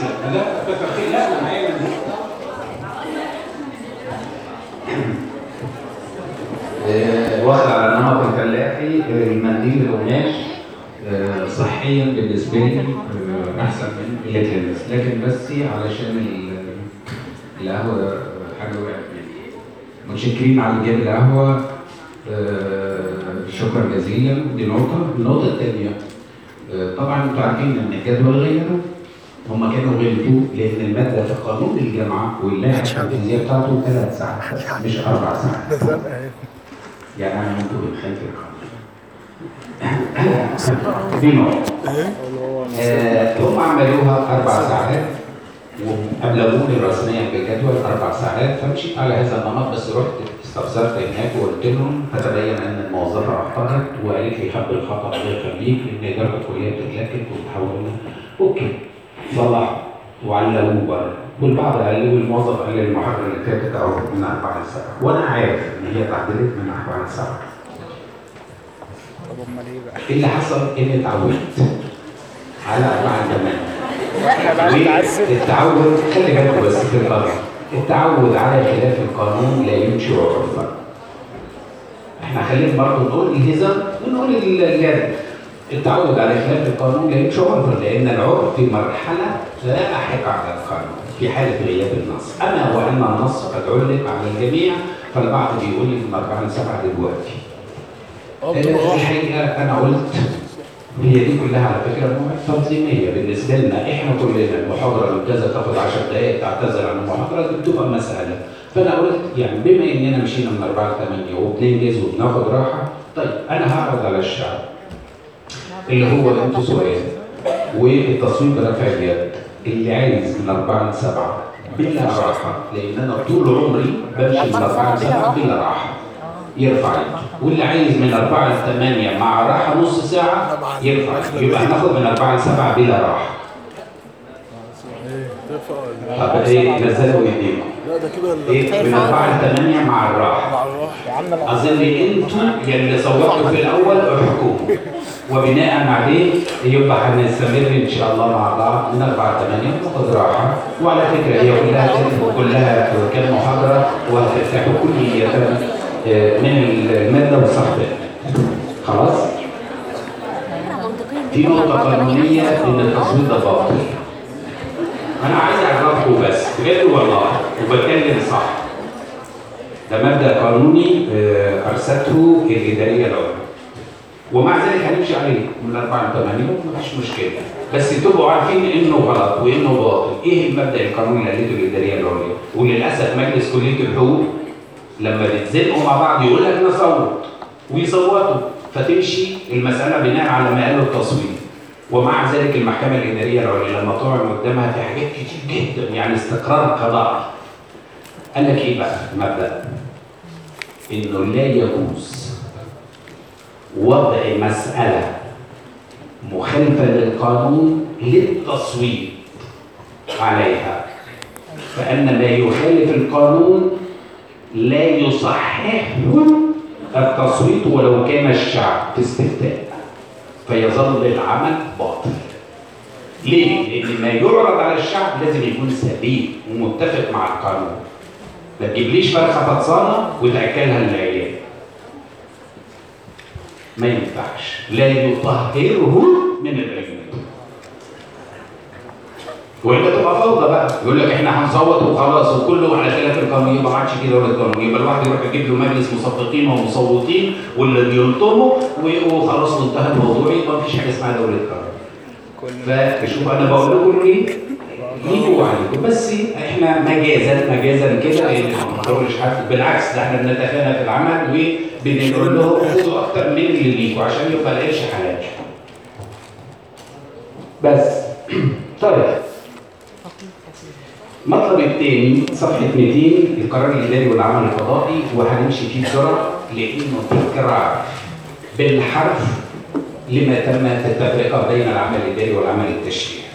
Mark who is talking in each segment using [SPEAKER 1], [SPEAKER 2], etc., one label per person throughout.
[SPEAKER 1] لا كتر خير لا معايا آه، واخد على نمط الفلاحي آه، المنديل القماش آه، صحيا بالنسبه لي آه، احسن من الكنس لكن بس علشان ال- القهوه حاجه وقعت مني متشكرين على اللي جاب القهوه آه، شكرا جزيلا دي نقطه النقطه الثانيه آه، طبعا انتوا عارفين ان الجدول غيروا هم كانوا غلطوا لان الماده في قانون الجامعه واللائحه التنفيذيه بتاعته ثلاث ساعات مش اربع ساعات يعني انا ممكن بنخالف القانون دي نقطه آه، هم عملوها اربع ساعات وابلغوني رسميا بالجدول اربع ساعات فمشيت على هذا النمط بس رحت استفسرت هناك وقلت لهم فتبين ان الموظفه اخطات وقالت لي خبي الخطا الله يخليك لان اداره الكليه بتتلكك وبتحولنا اوكي صلحوا وعلقوه بره والبعض قال لي والموظف قال لي المحاضره اللي فاتت اهو من اربع لسبعه وانا عارف ان هي تعدلت من اربع لسبعه
[SPEAKER 2] طب امال ايه بقى؟
[SPEAKER 1] اللي حصل اني اتعودت على اربعه ثمانيه
[SPEAKER 2] احنا بقى نتعذب
[SPEAKER 1] التعود خلي بالك بس في القانون التعود على خلاف القانون لا ينشئ عرفا احنا خلينا برضه نقول الهزار ونقول الجد التعود على خلاف القانون لا ينشئ عرفا لان العرف في مرحله لاحقه على القانون في حاله غياب النص اما وان النص قد علق على الجميع فالبعض بيقول لي من اربعه لسبعه دلوقتي آه، الحقيقه انا قلت هي دي كلها على فكره مواعيد تنظيميه بالنسبه لنا احنا كلنا المحاضره من كذا تاخد 10 دقائق تعتذر عن المحاضره دي بتبقى مساله فانا قلت يعني بما اننا مشينا من 4 ل 8 وبننجز وبناخد راحه طيب انا هعرض على الشعب اللي هو انتوا سؤال والتصويت برفع اليد اللي عايز من 4 ل 7 بلا راحه لان انا طول عمري بمشي من 4 ل 7 بلا راحه يرفع يده واللي عايز من 4 ل 8 مع راحه نص ساعه يرفع يده. يبقى هناخد من 4 ل 7 بلا راحه طب ايه نزلوا ايديكم
[SPEAKER 3] لا ده كده ال-
[SPEAKER 1] ايه من 4 ل 8 مع الراحه
[SPEAKER 3] مع الراحه
[SPEAKER 2] يا عم لا
[SPEAKER 1] اظن انتوا يلي صوتوا في الاول احكموا وبناء عليه يبقى هنستمر ان شاء الله مع بعض من 4 ل 8 ناخد راحه وعلى فكره هي كلها كلها كام محاضره وهتفتحوا كليه آه، من الماده والصحبه خلاص في نقطه قانونيه ان التصويت ده باطل انا عايز اعرفكم بس بجد والله وبتكلم صح ده مبدا قانوني آه، ارسته الاداريه العليا ومع ذلك هنمشي عليه من 4 ل 8 مفيش مشكله بس تبقوا عارفين انه غلط وانه باطل ايه المبدا القانوني اللي قالته الاداريه العليا وللاسف مجلس كليه الحقوق لما بيتزنقوا مع بعض يقول لك نصوت ويصوتوا فتمشي المساله بناء على ما قاله التصويت ومع ذلك المحكمه الاداريه العليا لما طعن قدامها في حاجات كتير جدا يعني استقرار قضائي قال لك ايه بقى المبدا؟ انه لا يجوز وضع مساله مخالفه للقانون للتصويت عليها فان ما يخالف القانون لا يصححه التصويت ولو كان الشعب في استفتاء فيظل العمل باطل ليه؟ لأن ما يعرض على الشعب لازم يكون سليم ومتفق مع القانون. ما تجيبليش فرخة فطسانة وتأكلها للعيال. ما ينفعش، لا يطهره من العيوب. والا تبقى فوضى بقى، يقول لك احنا هنصوت وخلاص وكله على خلاف القانون يبقى ما عادش في دوله قانون، يبقى الواحد يروح يجيب له مجلس مصفقين ومصوتين واللي بيلطموا و- وخلاص وانتهى الموضوع يبقى مفيش حاجه اسمها دوله قانون. فشوف انا بقول لكم ايه ليكوا عليكم بس احنا مجازا مجازا كده إيه، ما بنضرش حد بالعكس ده احنا بنتخانق في العمل وبنقول لهم خدوا اكتر من اللي ليكوا عشان يبقى القرش حلال بس طيب المطلب الثاني صفحة 200 القرار الإداري والعمل القضائي وهنمشي فيه بسرعة لأنه تكرار بالحرف لما تم التفرقة بين العمل الإداري والعمل التشريعي.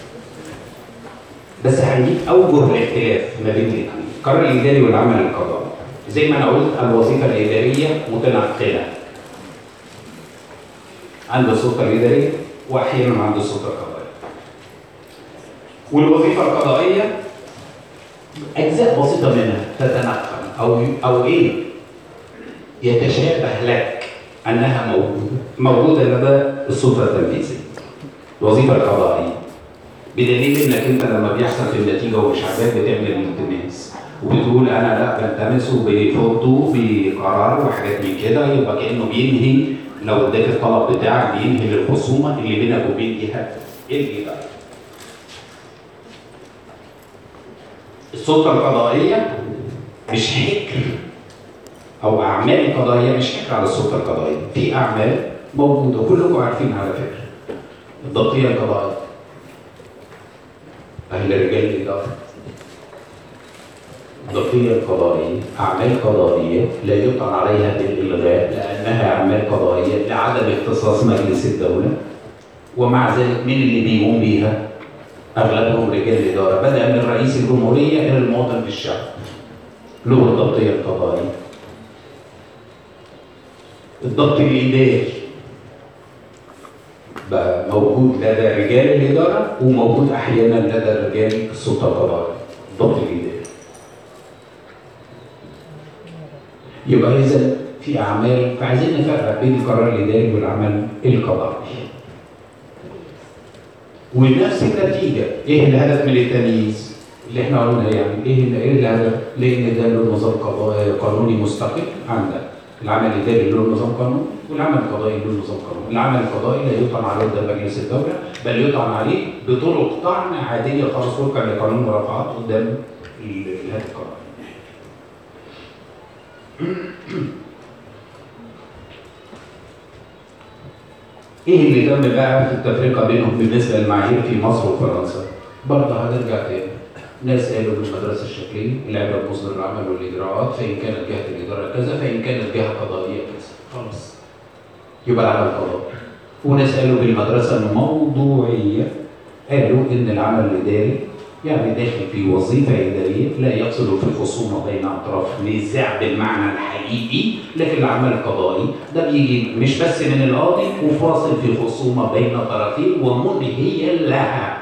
[SPEAKER 1] بس هنجيب أوجه الاختلاف ما بين الاثنين، القرار الإداري والعمل القضائي. زي ما أنا قلت الوظيفة الإدارية متنقلة. عنده السلطة الإدارية وأحيانا عنده السلطة القضائية. والوظيفه القضائيه اجزاء بسيطه منها تتنقل او او ايه يتشابه لك انها موجوده موجوده لدى السلطه التنفيذيه الوظيفه القضائيه بدليل انك انت لما بيحصل في النتيجه ومش عاجبك بتعمل الالتماس وبتقول انا لا بلتمس وبيفضوا بقرار وحاجات من كده يبقى كانه بينهي لو اداك الطلب بتاعك بينهي الخصومه اللي بينك وبين جهه الجهه بقى السلطه القضائيه مش حكر او اعمال قضائيه مش حكر على السلطه القضائيه في اعمال موجوده كلكم عارفين على فكره الضبطيه القضائيه اهل رجال الاداره الضبطيه القضائيه اعمال قضائيه لا يطعن عليها بالالغاء لانها اعمال قضائيه لعدم اختصاص مجلس الدوله ومع ذلك مين اللي بيقوم بيها؟ اغلبهم رجال الاداره بدا من رئيس الجمهوريه الى المواطن في الشعب له الضبطيه القضائيه الضبط الاداري بقى موجود لدى رجال الاداره وموجود احيانا لدى رجال السلطه القضائيه الضبط الاداري يبقى اذا في اعمال فعايزين نفرق بين القرار الاداري والعمل القضائي ونفس النتيجه ايه الهدف من التمييز اللي احنا قلنا يعني ايه ال- ايه الهدف لان ده له نظام قضائي قانوني مستقل عندك العمل الاداري له نظام قانوني والعمل القضائي له نظام قانوني العمل القضائي لا يطعن عليه قدام مجلس الدوله بل يطعن عليه بطرق طعن عاديه خالص وفقا لقانون المرافعات قدام ال- الهيئه القضائيه ايه اللي تم بقى في التفرقه بينهم بالنسبه للمعايير في مصر وفرنسا؟ برضه هنرجع تاني. ناس قالوا بالمدرسه الشكليه العبره بمصدر العمل والاجراءات فان كانت جهه الاداره كذا فان كانت جهه قضائيه كذا خلاص. يبقى العمل قضائي. وناس قالوا بالمدرسه الموضوعيه قالوا ان العمل الاداري يعني داخل في وظيفه اداريه لا يقصد في خصومه بين اطراف نزاع بالمعنى الحقيقي لكن العمل القضائي ده بيجي مش بس من القاضي وفاصل في خصومه بين طرفين ومنهيا لها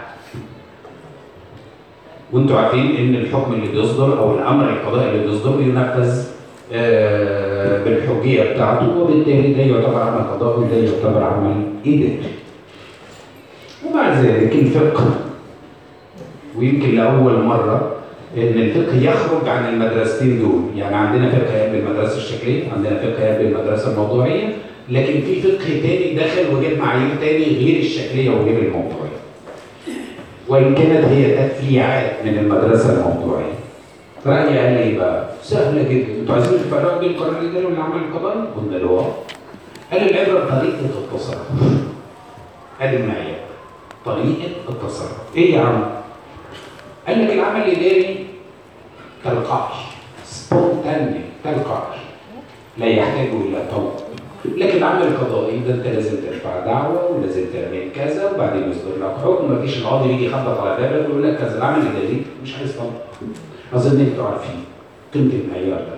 [SPEAKER 1] وانتوا عارفين ان الحكم اللي بيصدر او الامر القضائي اللي بيصدر بينفذ آه، بالحجيه بتاعته وبالتالي ده يعتبر عمل قضائي وده يعتبر عمل اداري. ومع ذلك الفقه ويمكن لاول مره ان الفقه يخرج عن المدرستين دول، يعني عندنا فقه قام بالمدرسه الشكليه، عندنا فقه قام بالمدرسه الموضوعيه، لكن في فقه تاني دخل وجاب معايير تاني غير الشكليه وغير الموضوعيه. وان كانت هي تفريعات من المدرسه الموضوعيه. رأيي قال ايه بقى؟ سهله جدا، انتوا عايزين تفرقوا بين القرار الاداري والعمل القضائي؟ قلنا له اه. قال العبره بطريقه التصرف. قال المعيار طريقه التصرف. ايه يا عم؟ قال لك العمل الاداري تلقائي سبونتاني تلقائي لا يحتاج الى طلب لكن العمل القضائي ده انت لازم ترفع دعوه ولازم تعمل كذا وبعدين يصدر لك حكم مفيش القاضي يجي يخبط على بابك ويقول لك كذا العمل الاداري مش عايز طلب اظن انتوا عارفين قيمه المعيار ده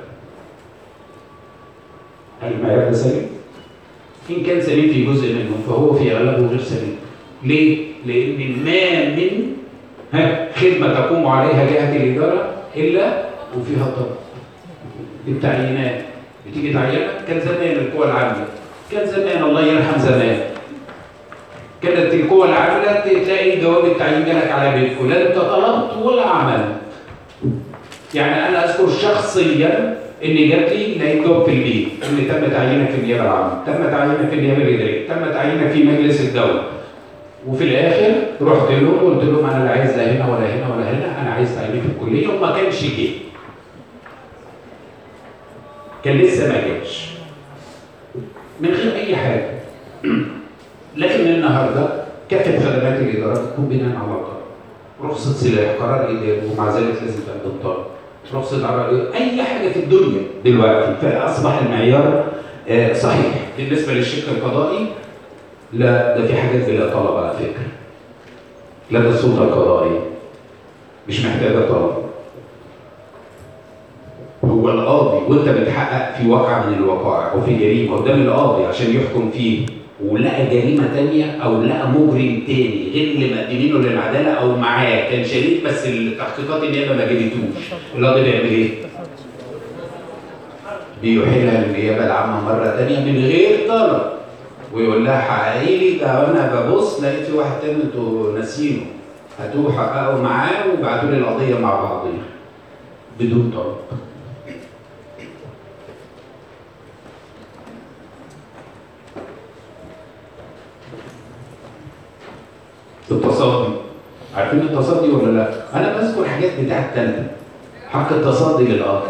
[SPEAKER 1] هل المعيار ده سليم؟ ان كان سليم في جزء منه فهو في اغلبه غير سليم ليه؟ لان ما من ها خدمة تقوم عليها جهة الإدارة إلا وفيها طلب التعيينات بتيجي تعينك كان زمان القوى العاملة كان زمان الله يرحم زمان كانت القوى العاملة تلاقي جواب التعيين جالك على بيتك لا انت طلبت ولا عملت يعني انا اذكر شخصيا ان جات لي لقيت جواب في البيت ان تم تعيينك في النيابه العامه، تم تعيينك في النيابه الاداريه، تم تعيينك في مجلس الدوله. وفي الاخر رحت لهم وقلت لهم انا لا عايز لا هنا ولا هنا ولا هنا انا عايز تعييني في الكليه وما كانش جه. كان لسه ما جاش. من غير اي حاجه. لكن النهارده كافه خدمات الاداره تكون بناء على طلب. رخصه سلاح قرار اداري ومع ذلك لازم تقدم طلب. رخصه عربيه اي حاجه في الدنيا دلوقتي فاصبح المعيار آه، صحيح بالنسبه للشق القضائي لا ده في حاجات بلا طلب على فكره لدى السلطه القضائيه مش محتاجه طلب هو القاضي وانت بتحقق في واقعه من الوقائع او في جريمه قدام القاضي عشان يحكم فيه ولقى جريمه تانية او لقى مجرم تاني غير اللي مقدمينه للعداله او معاه كان شريك بس التحقيقات النيابه ما جابتوش القاضي بيعمل ايه؟ بيحيلها للنيابه العامه مره تانية من غير طلب ويقول لها حققي لي ده انا ببص لقيت في واحد تاني انتوا ناسينه هاتوه حققوا معاه وبعتوا لي القضيه مع بعضيها بدون طلب التصدي عارفين التصدي ولا لا؟ انا بذكر حاجات بتاعت تالتة حق التصدي للقاضي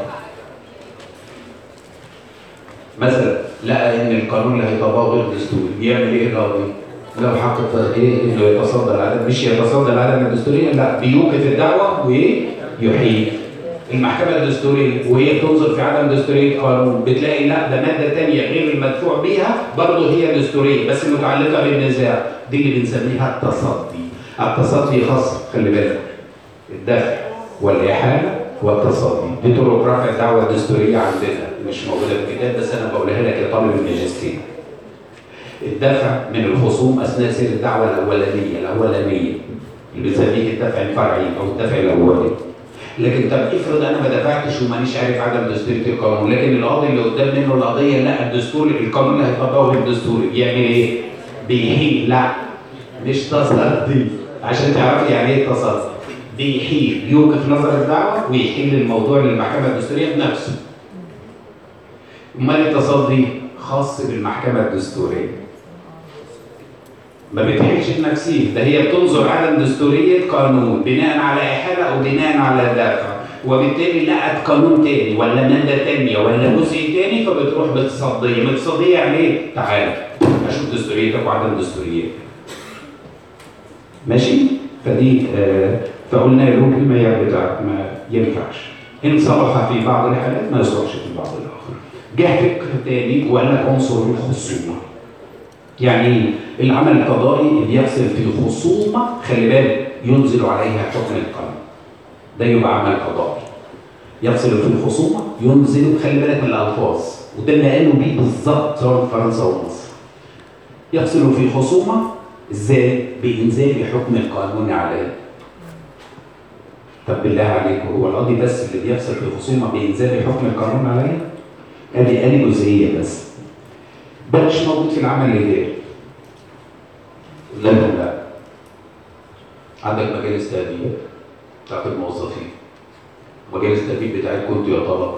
[SPEAKER 1] مثلا لقى ان القانون اللي هيطبقه غير دستوري يعمل ايه القاضي؟ لو حق الت- ايه انه يتصدى العدم مش يتصدى العدم الدستوريه لا بيوقف الدعوه ويحيي المحكمه الدستوريه وهي بتنظر في عدم دستوريه قانون بتلاقي لا ده ماده ثانيه غير المدفوع بيها برضه هي دستوريه بس متعلقه بالنزاع دي اللي بنسميها التصدي التصدي خاص خلي بالك الدفع والاحاله والتصدي دي طرق رفع الدعوه الدستوريه عندنا مش موجوده في الكتاب بس انا بقولها لك يا طالب الماجستير الدفع من الخصوم اثناء سير الدعوه الاولانيه الاولانيه اللي بنسميه الدفع الفرعي او الدفع الاولي لكن طب افرض انا ما دفعتش ومانيش عارف عدم دستوريه القانون لكن القاضي اللي قدام منه القضيه لا الدستور القانون اللي هيطبقه الدستوري يعمل ايه؟ بيحيل لا مش تصدي عشان تعرفي يعني ايه تصدي بيحيل يوقف نظر الدعوه ويحيل الموضوع للمحكمه الدستوريه بنفسه امال التصدي خاص بالمحكمه الدستوريه ما بتحيلش بنفسيه ده هي بتنظر عدم دستوريه قانون بناء على احاله او بناء على دافع وبالتالي لقت قانون تاني ولا ماده تانيه ولا جزء تاني فبتروح بتصديه متصديه يعني ايه؟ تعالى اشوف دستوريتك وعدم دستوريتك ماشي فدي آه فقلنا له ما يرجع ما ينفعش ان صلح في بعض الحالات ما يصلحش في بعض الاخر جه فكر تاني وقال لك عنصر الخصومه يعني إيه؟ العمل القضائي اللي بيحصل في خصومه خلي بالك ينزل عليها حكم القانون ده يبقى عمل قضائي يحصل في الخصومه ينزل خلي بالك من الالفاظ وده اللي قالوا بيه بالظبط سواء في فرنسا ومصر يحصل في خصومه ازاي؟ بانزال حكم القانون عليه طب بالله عليكم هو القاضي بس اللي بيحصل في خصومه بانزال حكم القانون عليه؟ ادي ادي جزئيه بس ده مش موجود في العمل الاداري لا لا لا عندك مجالس تأديب بتاعت الموظفين مجالس التأديب بتاعتكم انتوا يا طلبة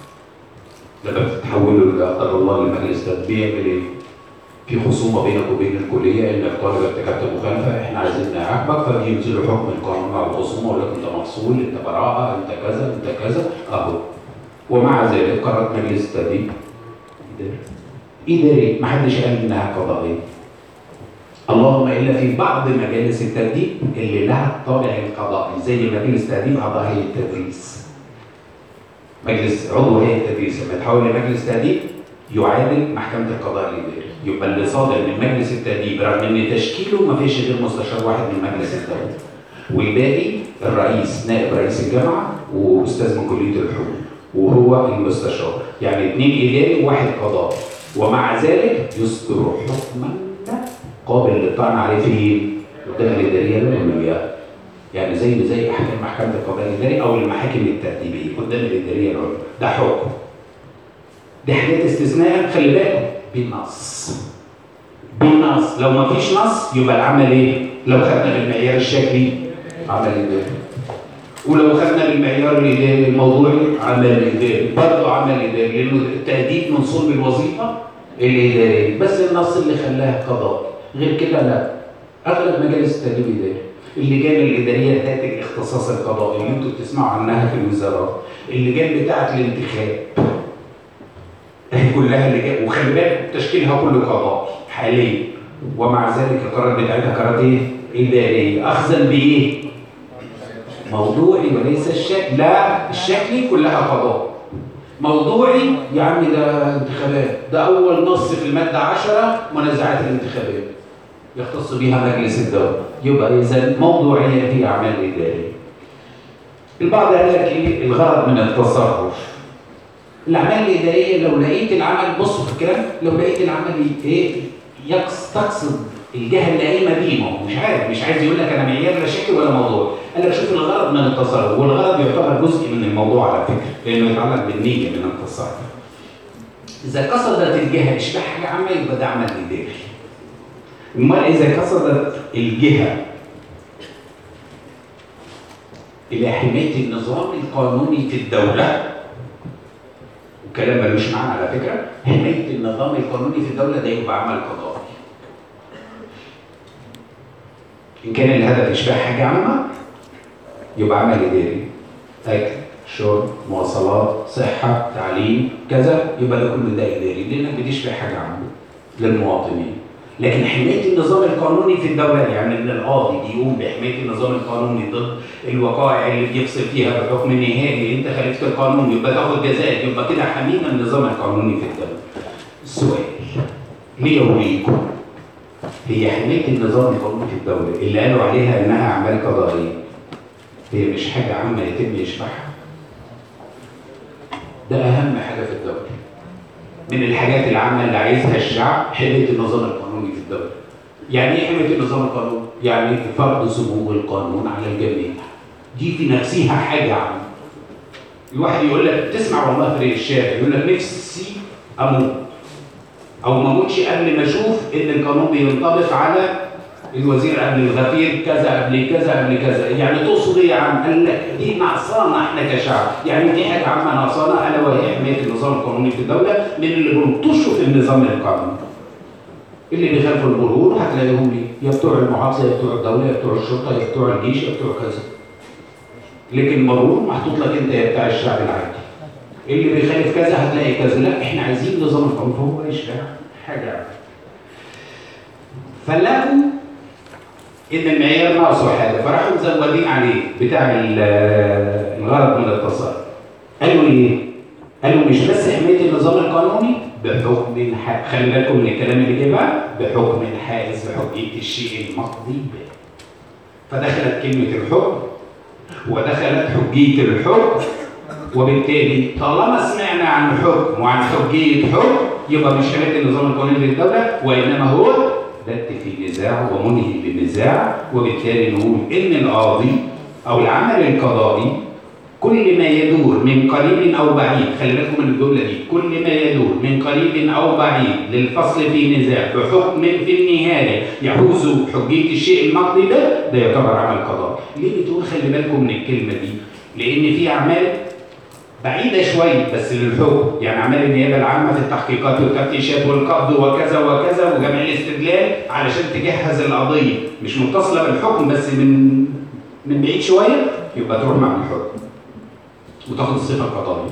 [SPEAKER 1] لما بتتحولوا لا قدر الله لمجلس تأديب بيعمل ايه؟ في خصومه بينك وبين الكليه ان الطالب ارتكبت مخالفه احنا عايزين نعاقبك فبينزلوا حكم القانون على الخصومه ويقول لك انت مفصول انت براءه انت كذا انت كذا اهو ومع ذلك قررت مجلس التأديب إداري إداري محدش قال إنها قضائية اللهم إلا في بعض مجالس التأديب اللي لها الطابع القضائي زي مجلس تأديب أعضاء هيئة التدريس مجلس عضو هيئة التدريس لما يتحول لمجلس تأديب يعادل محكمة القضاء الإداري يبقى اللي صادر من مجلس التأديب رغم إن تشكيله ما فيش غير مستشار واحد من مجلس التأديب والباقي الرئيس نائب رئيس الجامعة وأستاذ من كلية الحقوق وهو المستشار يعني اثنين إداري وواحد قضاء ومع ذلك يصدر حكما قابل للطعن عليه في قدام الإدارية العليا يعني زي زي أحكام محكمة القضاء الإداري أو المحاكم التأديبية قدام الإدارية العليا ده حكم دي حاجات استثناء خلي بالك بنص بنص لو ما فيش نص يبقى العمل ايه؟ لو خدنا بالمعيار الشكلي عمل إداري ولو خدنا بالمعيار الاداري الموضوعي عمل اداري برضه عمل اداري لانه التهديد من صلب الوظيفه الاداريه بس النص اللي خلاها قضاء غير كده لا اغلب مجالس التهديد اداري اللجان الاداريه ذات الاختصاص القضائي اللي انتوا بتسمعوا عنها في الوزارات اللجان بتاعه الانتخاب هي كلها لجان وخلي بالك تشكيلها كله قضاء حاليا ومع ذلك القرارات بتاعتها قرارات ايه؟ اداريه اخذا بايه؟ موضوعي وليس الشكل لا الشكلي كلها قضاء موضوعي يا عم ده انتخابات ده اول نص في الماده 10 منازعات الانتخابات يختص بها مجلس الدوله يبقى اذا موضوعيه هي اعمال اداريه البعض قال لك ايه الغرض من التصرف الاعمال الاداريه لو لقيت العمل بصوا في الكلام لو لقيت العمل ايه يقص تقصد الجهه اللي قايمه بيه ما هو مش عارف مش عايز يقول لك انا معيار لا شكل ولا موضوع قال لك شوف الغرض من التصرف والغرض يعتبر جزء من الموضوع على فكره لانه يتعلق بالنيه من التصرف اذا قصدت الجهه اشباع حاجه عامه يبقى ده عمل اداري امال اذا قصدت الجهه الى حمايه النظام القانوني في الدوله وكلام ملوش معنى على فكره حمايه النظام القانوني في الدوله ده يبقى عمل قضائي ان كان الهدف اشباع حاجه عامه يبقى عمل اداري اكل شرب مواصلات صحه تعليم كذا يبقى ده كله ده اداري لانك بتشبع حاجه عامه للمواطنين لكن حمايه النظام القانوني في الدوله يعني ان القاضي بيقوم بحمايه النظام القانوني ضد الوقائع اللي بيفصل فيها بحكم نهائي انت خالفت القانون يبقى تاخد جزاء يبقى كده حمينا النظام القانوني في الدوله. السؤال ليه وليكم هي حمايه النظام القانوني في الدوله اللي قالوا عليها انها اعمال قضائيه هي مش حاجه عامه يتم يشرحها ده اهم حاجه في الدوله من الحاجات العامه اللي عايزها الشعب حمايه النظام القانوني في الدوله يعني ايه حمايه النظام القانوني يعني فرض سمو القانون على الجميع دي في نفسها حاجه عامه الواحد يقول لك تسمع والله في الشارع يقول لك نفسي اموت او ما اموتش قبل ما اشوف ان القانون بينطبق على الوزير قبل الغفير كذا قبل كذا قبل كذا يعني تقصد ايه يا عم؟ قال لك دي نقصانه احنا كشعب يعني دي حاجه عامه نقصانه الا وهي حمايه النظام القانوني في الدوله من اللي بينطشوا في النظام القانوني اللي بيخالفوا المرور هتلاقيهم ليه؟ يا بتوع المحافظه يا بتوع الدوله يا بتوع الشرطه يا بتوع الجيش يا بتوع كذا لكن المرور محطوط لك انت يا بتاع الشعب العادي اللي بيخالف كذا هتلاقي كذا لا احنا عايزين نظام القانون فهو يشبع حاجه فلقوا ان المعيار ناقصه حاجه فراحوا مزودين عليه بتاع ال- الغرض من التصرف قالوا ايه؟ قالوا مش بس حمايه النظام القانوني بحكم الح- خلي بالكم من الكلام اللي جه بقى بحكم الحائز بحجيه الشيء المقضي به فدخلت كلمه الحكم ودخلت حجيه الحكم وبالتالي طالما سمعنا عن حكم وعن حجيه حكم يبقى مش حمايه النظام القانوني للدوله وانما هو بت في نزاع ومنهي للنزاع وبالتالي نقول ان القاضي او العمل القضائي كل ما يدور من قريب او بعيد خلي بالكم من الجمله دي كل ما يدور من قريب او بعيد للفصل في نزاع بحكم في النهايه يحوز حجيه الشيء المقضي ده ده يعتبر عمل قضائي ليه بتقول خلي بالكم من الكلمه دي لان في اعمال بعيدة شوية بس للحكم يعني أعمال النيابة العامة في التحقيقات والتفتيشات والقبض وكذا وكذا وجمع الاستدلال علشان تجهز القضية مش متصلة بالحكم بس من من بعيد شوية يبقى تروح مع الحكم وتاخد الصفة القضائية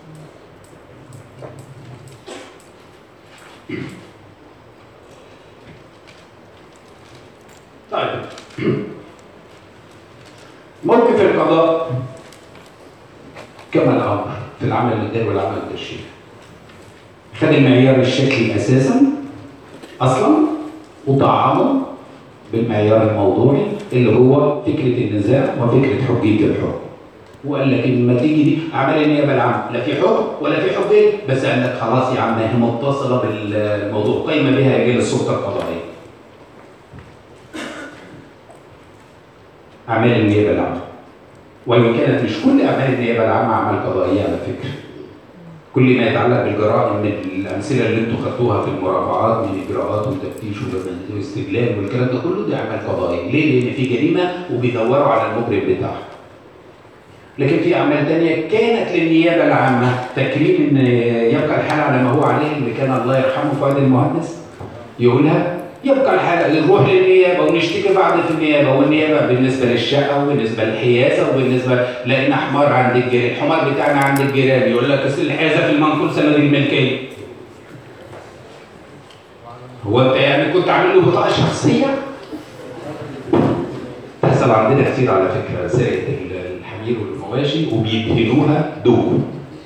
[SPEAKER 1] طيب موقف القضاء كما الامر في العمل الاداري والعمل التشريعي. خد المعيار الشكلي اساسا اصلا وطعمه بالمعيار الموضوعي اللي هو فكره النزاع وفكره حجيه الحكم. وقال لك لما تيجي دي اعمال النيابه العامه لا في حكم ولا في حجيه بس قال لك خلاص يا عم هي متصله بالموضوع قايمه بها رجال السلطه القضائيه. اعمال النيابه العامه. وان كانت مش كل اعمال النيابه العامه اعمال قضائيه على فكره. كل ما يتعلق بالجرائم من الامثله اللي انتم خدتوها في المرافعات من اجراءات وتفتيش واستدلال والكلام ده كله دي اعمال قضائيه، ليه؟ لان في جريمه وبيدوروا على المجرم بتاعها. لكن في اعمال تانية كانت للنيابه العامه تكريم ان يبقى الحال على ما هو عليه اللي كان الله يرحمه فؤاد المهندس يقولها يبقى الحال نروح للنيابه ونشتكي بعض في النيابه والنيابه بالنسبه للشقه وبالنسبه للحيازه وبالنسبه لقينا حمار عند الجيران الحمار بتاعنا عند الجيران يقول لك اصل الحيازه في المنقول سند الملكيه هو انت يعني كنت عامل له بطاقه شخصيه؟ تحصل عندنا كتير على فكره سائد الحمير والمواشي وبيدهنوها دوب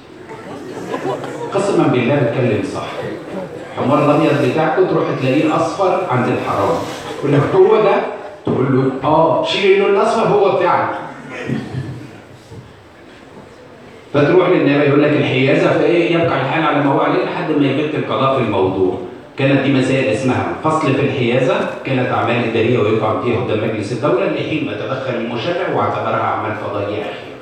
[SPEAKER 1] قسما بالله بتكلم صح الحمار الابيض بتاعكم تروح تلاقيه اصفر عند الحرام يقول لك هو ده تقول له اه شيل اللون الاصفر هو بتاعك فتروح للنيابه يقول لك الحيازه فايه يبقى الحال على ما هو عليه لحد ما يبت القضاء في الموضوع كانت دي مسائل اسمها فصل في الحيازه كانت اعمال اداريه ويقع فيها قدام مجلس الدوله لحين ما تدخل المشرع واعتبرها اعمال قضائيه اخيره.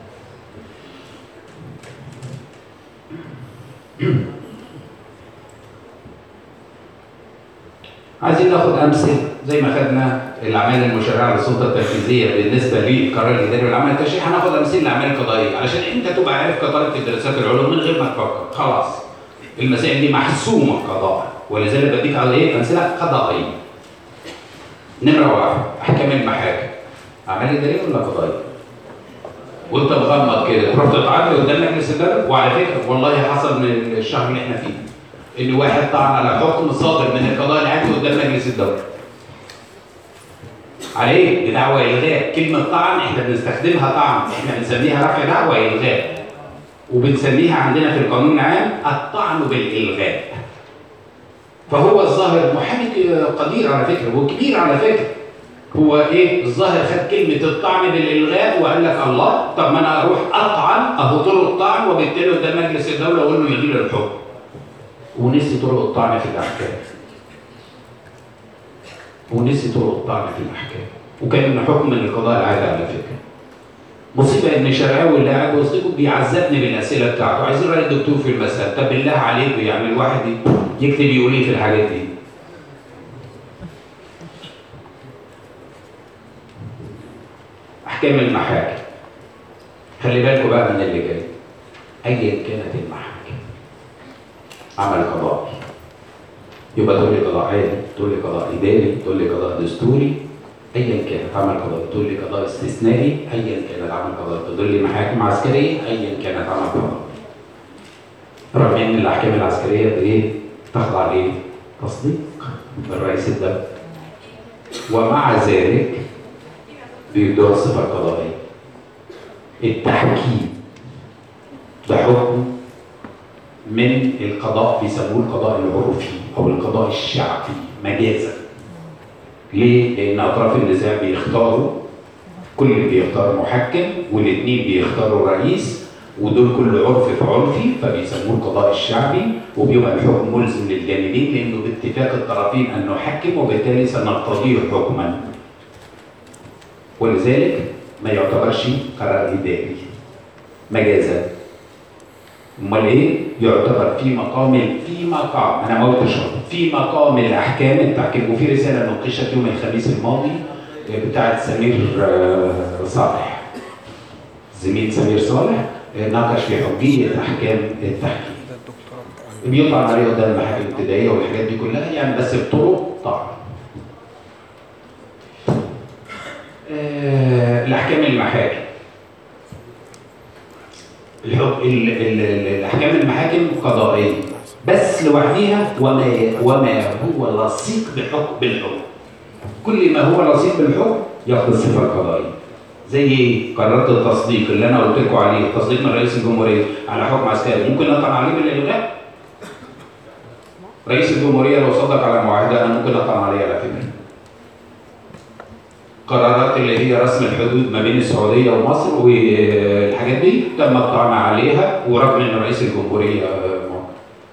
[SPEAKER 1] عايزين ناخد امثله زي ما خدنا الاعمال المشرعه للسلطه التنفيذيه بالنسبه للقرار الاداري والعمل التشريعي هناخد امثله لاعمال القضائيه علشان انت تبقى عارف كطالب في دراسات العلوم من غير ما تفكر خلاص المسائل دي محسومه قضاء ولذلك بديك على ايه امثله قضائيه نمره واحد احكام المحاكم اعمال اداريه ولا قضائيه؟ وانت مغمض كده تروح تتعرض قدام مجلس الدوله وعلى فكره والله حصل من الشهر اللي احنا فيه ان واحد طعن على حكم صادر من القضاء العادي قدام مجلس الدوله. عليه بدعوى الغاء كلمه طعن احنا بنستخدمها طعن احنا بنسميها رفع دعوى الغاء وبنسميها عندنا في القانون العام الطعن بالالغاء. فهو الظاهر محامي قدير على فكره وكبير على فكره هو ايه الظاهر خد كلمه الطعن بالالغاء وقال لك الله طب ما انا اروح اطعن اهو طرق الطعن وبالتالي قدام مجلس الدوله اقول له يلغي لي الحكم ونسي طرق الطعن في الاحكام ونسي طرق الطعن في الاحكام وكان حكم من القضاء العادي على فكره مصيبه ان شرعاوي اللي قاعد وسطكم بيعذبني بالاسئله بتاعته عايزين راي الدكتور في المسألة طب بالله عليكم يعني الواحد يكتب يقول ايه في الحاجات دي احكام المحاكم خلي بالكم بقى من اللي جاي ايا كانت المحاكم عمل قضائي يبقى تقول لي قضاء عادي تقول لي قضاء اداري تقول لي قضاء دستوري ايا كانت عمل قضائي تقول لي قضاء استثنائي ايا كانت عمل قضائي تقول لي محاكم عسكريه ايا كانت عمل قضائي رغم ان الاحكام العسكريه بايه تخضع لايه تصديق من رئيس الدوله ومع ذلك بيدوها الصفه القضائيه التحكيم ده حكم من القضاء بيسموه القضاء العرفي او القضاء الشعبي مجازا ليه؟ لان اطراف النزاع بيختاروا كل اللي بيختار محكم والاثنين بيختاروا رئيس ودول كل عرف في عرفي فبيسموه القضاء الشعبي وبيبقى الحكم ملزم للجانبين لانه باتفاق الطرفين ان نحكم وبالتالي سنقتضيه حكما ولذلك ما يعتبرش قرار اداري مجازا امال ايه يعتبر في مقام في مقام انا ما قلتش في مقام الاحكام التحكيم وفي رساله ناقشت يوم الخميس الماضي بتاعه سمير صالح زميل سمير صالح ناقش في حجيه احكام التحكيم بيطعن عليه قدام المحاكم الابتدائيه والحاجات دي كلها يعني بس بطرق طعن آه، الاحكام المحاكم الحكم ال- ال- ال- الاحكام المحاكم قضائيه بس لوحديها وما وما هو لصيق بحكم بالحكم كل ما هو لصيق بالحكم ياخذ الصفه القضائيه زي ايه؟ قرارات التصديق اللي انا قلت لكم عليه تصديق من رئيس الجمهوريه على حكم عسكري ممكن اطعن عليه بالالغاء رئيس الجمهوريه لو صدق على معاهده انا ممكن اطعن عليه على فكره قرارات اللي هي رسم الحدود ما بين السعوديه ومصر والحاجات دي تم الطعن عليها ورغم ان رئيس الجمهوريه موقف.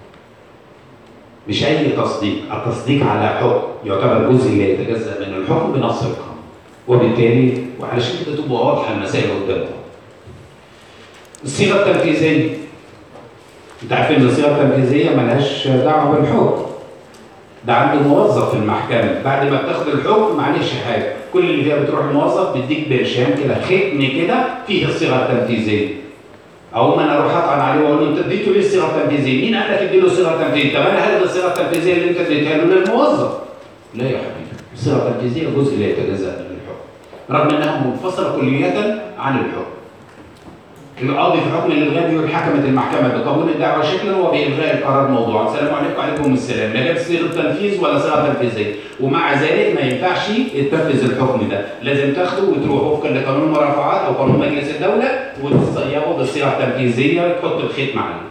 [SPEAKER 1] مش اي تصديق، التصديق على حكم يعتبر جزء لا يتجزا من الحكم بنص القانون. وبالتالي وعلشان كده تبقى واضحه المسائل قدامكم. الصيغه التنفيذيه انت عارفين ان الصيغه التنفيذيه ملهاش دعوه بالحكم. ده عند الموظف في المحكمه بعد ما بتاخد الحكم معلش حاجه كل اللي فيها بتروح الموظف بيديك برشام كده ختم كده فيه الصيغه التنفيذيه او ما انا اروح اطعن عليه واقول له انت اديته ليه الصيغه التنفيذيه؟ مين قال لك اديله الصيغه التنفيذيه؟ طب انا هلغي الصيغه التنفيذيه اللي انت اديتها له للموظف. لا يا حبيبي الصيغه التنفيذيه جزء لا يتجزا من الحكم رغم انها منفصله كليا عن الحكم. القاضي في حكم الالغاء بيقول حكمت المحكمه بقبول الدعوه شكلا وبالغاء القرار موضوعا، السلام عليكم وعليكم السلام، لا جاب صيغه تنفيذ ولا صيغه تنفيذيه، ومع ذلك ما ينفعش يتنفذ الحكم ده، لازم تاخده وتروح وفقا لقانون المرافعات او قانون مجلس الدوله وتصيغه بالصيغه التنفيذيه تحط الختم عليه.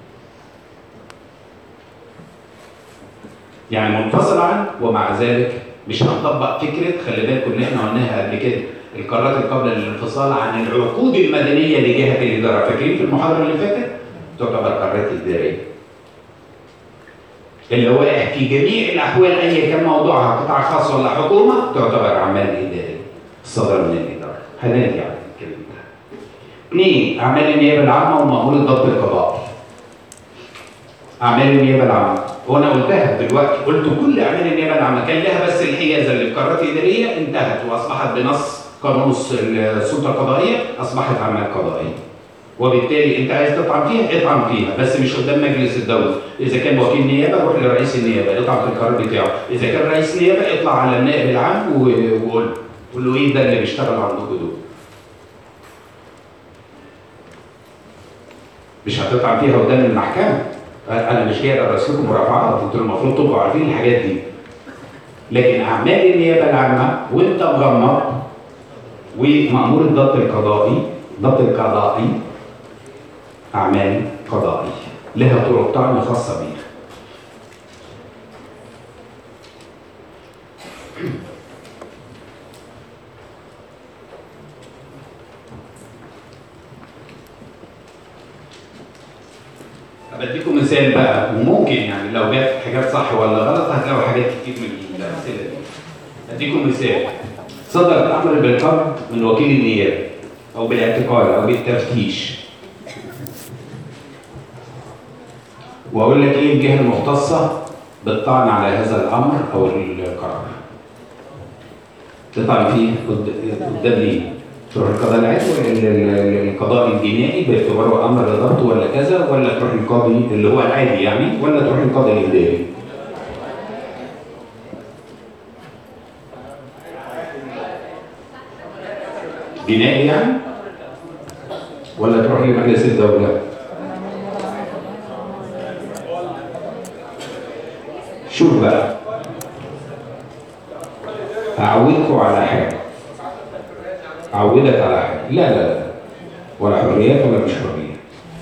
[SPEAKER 1] يعني منفصل عنه ومع ذلك مش هنطبق فكره خلي بالكم اللي احنا قلناها قبل كده القرارات اللي قبل الانفصال عن العقود المدنيه لجهه الاداره فاكرين في المحاضره اللي فاتت تعتبر قرارات اداريه اللي واقع في جميع الاحوال ايا كان موضوعها قطاع خاص ولا حكومه تعتبر اعمال اداريه صدر من الاداره هنرجع للكلام ده. اثنين اعمال النيابه العامه ومأمور الضبط القضائي. اعمال النيابه العامه وانا قلتها دلوقتي قلت كل اعمال النيابه العامه كان لها بس الحيازه اللي في قرارات اداريه انتهت واصبحت بنص قانون السلطه القضائيه اصبحت اعمال قضائيه. وبالتالي انت عايز تطعن فيها اطعن فيها بس مش قدام مجلس الدوله اذا كان وكيل نيابه روح لرئيس النيابه اطعن في القرار بتاعه اذا كان رئيس نيابه اطلع على النائب العام و- وقول له قول له ايه ده اللي بيشتغل عندكم دول مش هتطعن فيها قدام المحكمه انا مش جاي ادرس لكم مرافعات انتوا المفروض تبقوا عارفين الحاجات دي لكن اعمال النيابه العامه وانت مغمض ومأمور الضبط القضائي الضبط القضائي أعمال قضائية لها طرق طعن خاصة بيها بديكم مثال بقى وممكن يعني لو جت حاجات صح ولا غلط هتلاقوا حاجات كتير من الأمثلة دي. أديكم مثال صدر الأمر بالقبض من وكيل النيابة أو بالاعتقال أو بالتفتيش واقول لك ايه الجهه المختصه بالطعن على هذا الامر او القرار تطعن فيه قد- قدام مين؟ تروح القضاء العادي ولا ال- ال- القضاء الجنائي باعتباره امر ضبط ولا كذا ولا تروح القاضي اللي هو العادي يعني ولا تروح القاضي الاداري؟ جنائي يعني؟ ولا تروح لمجلس الدوله؟ شوف بقى أعودكم على حاجة أعودك على حاجة لا لا لا ولا حريات ولا مش حريات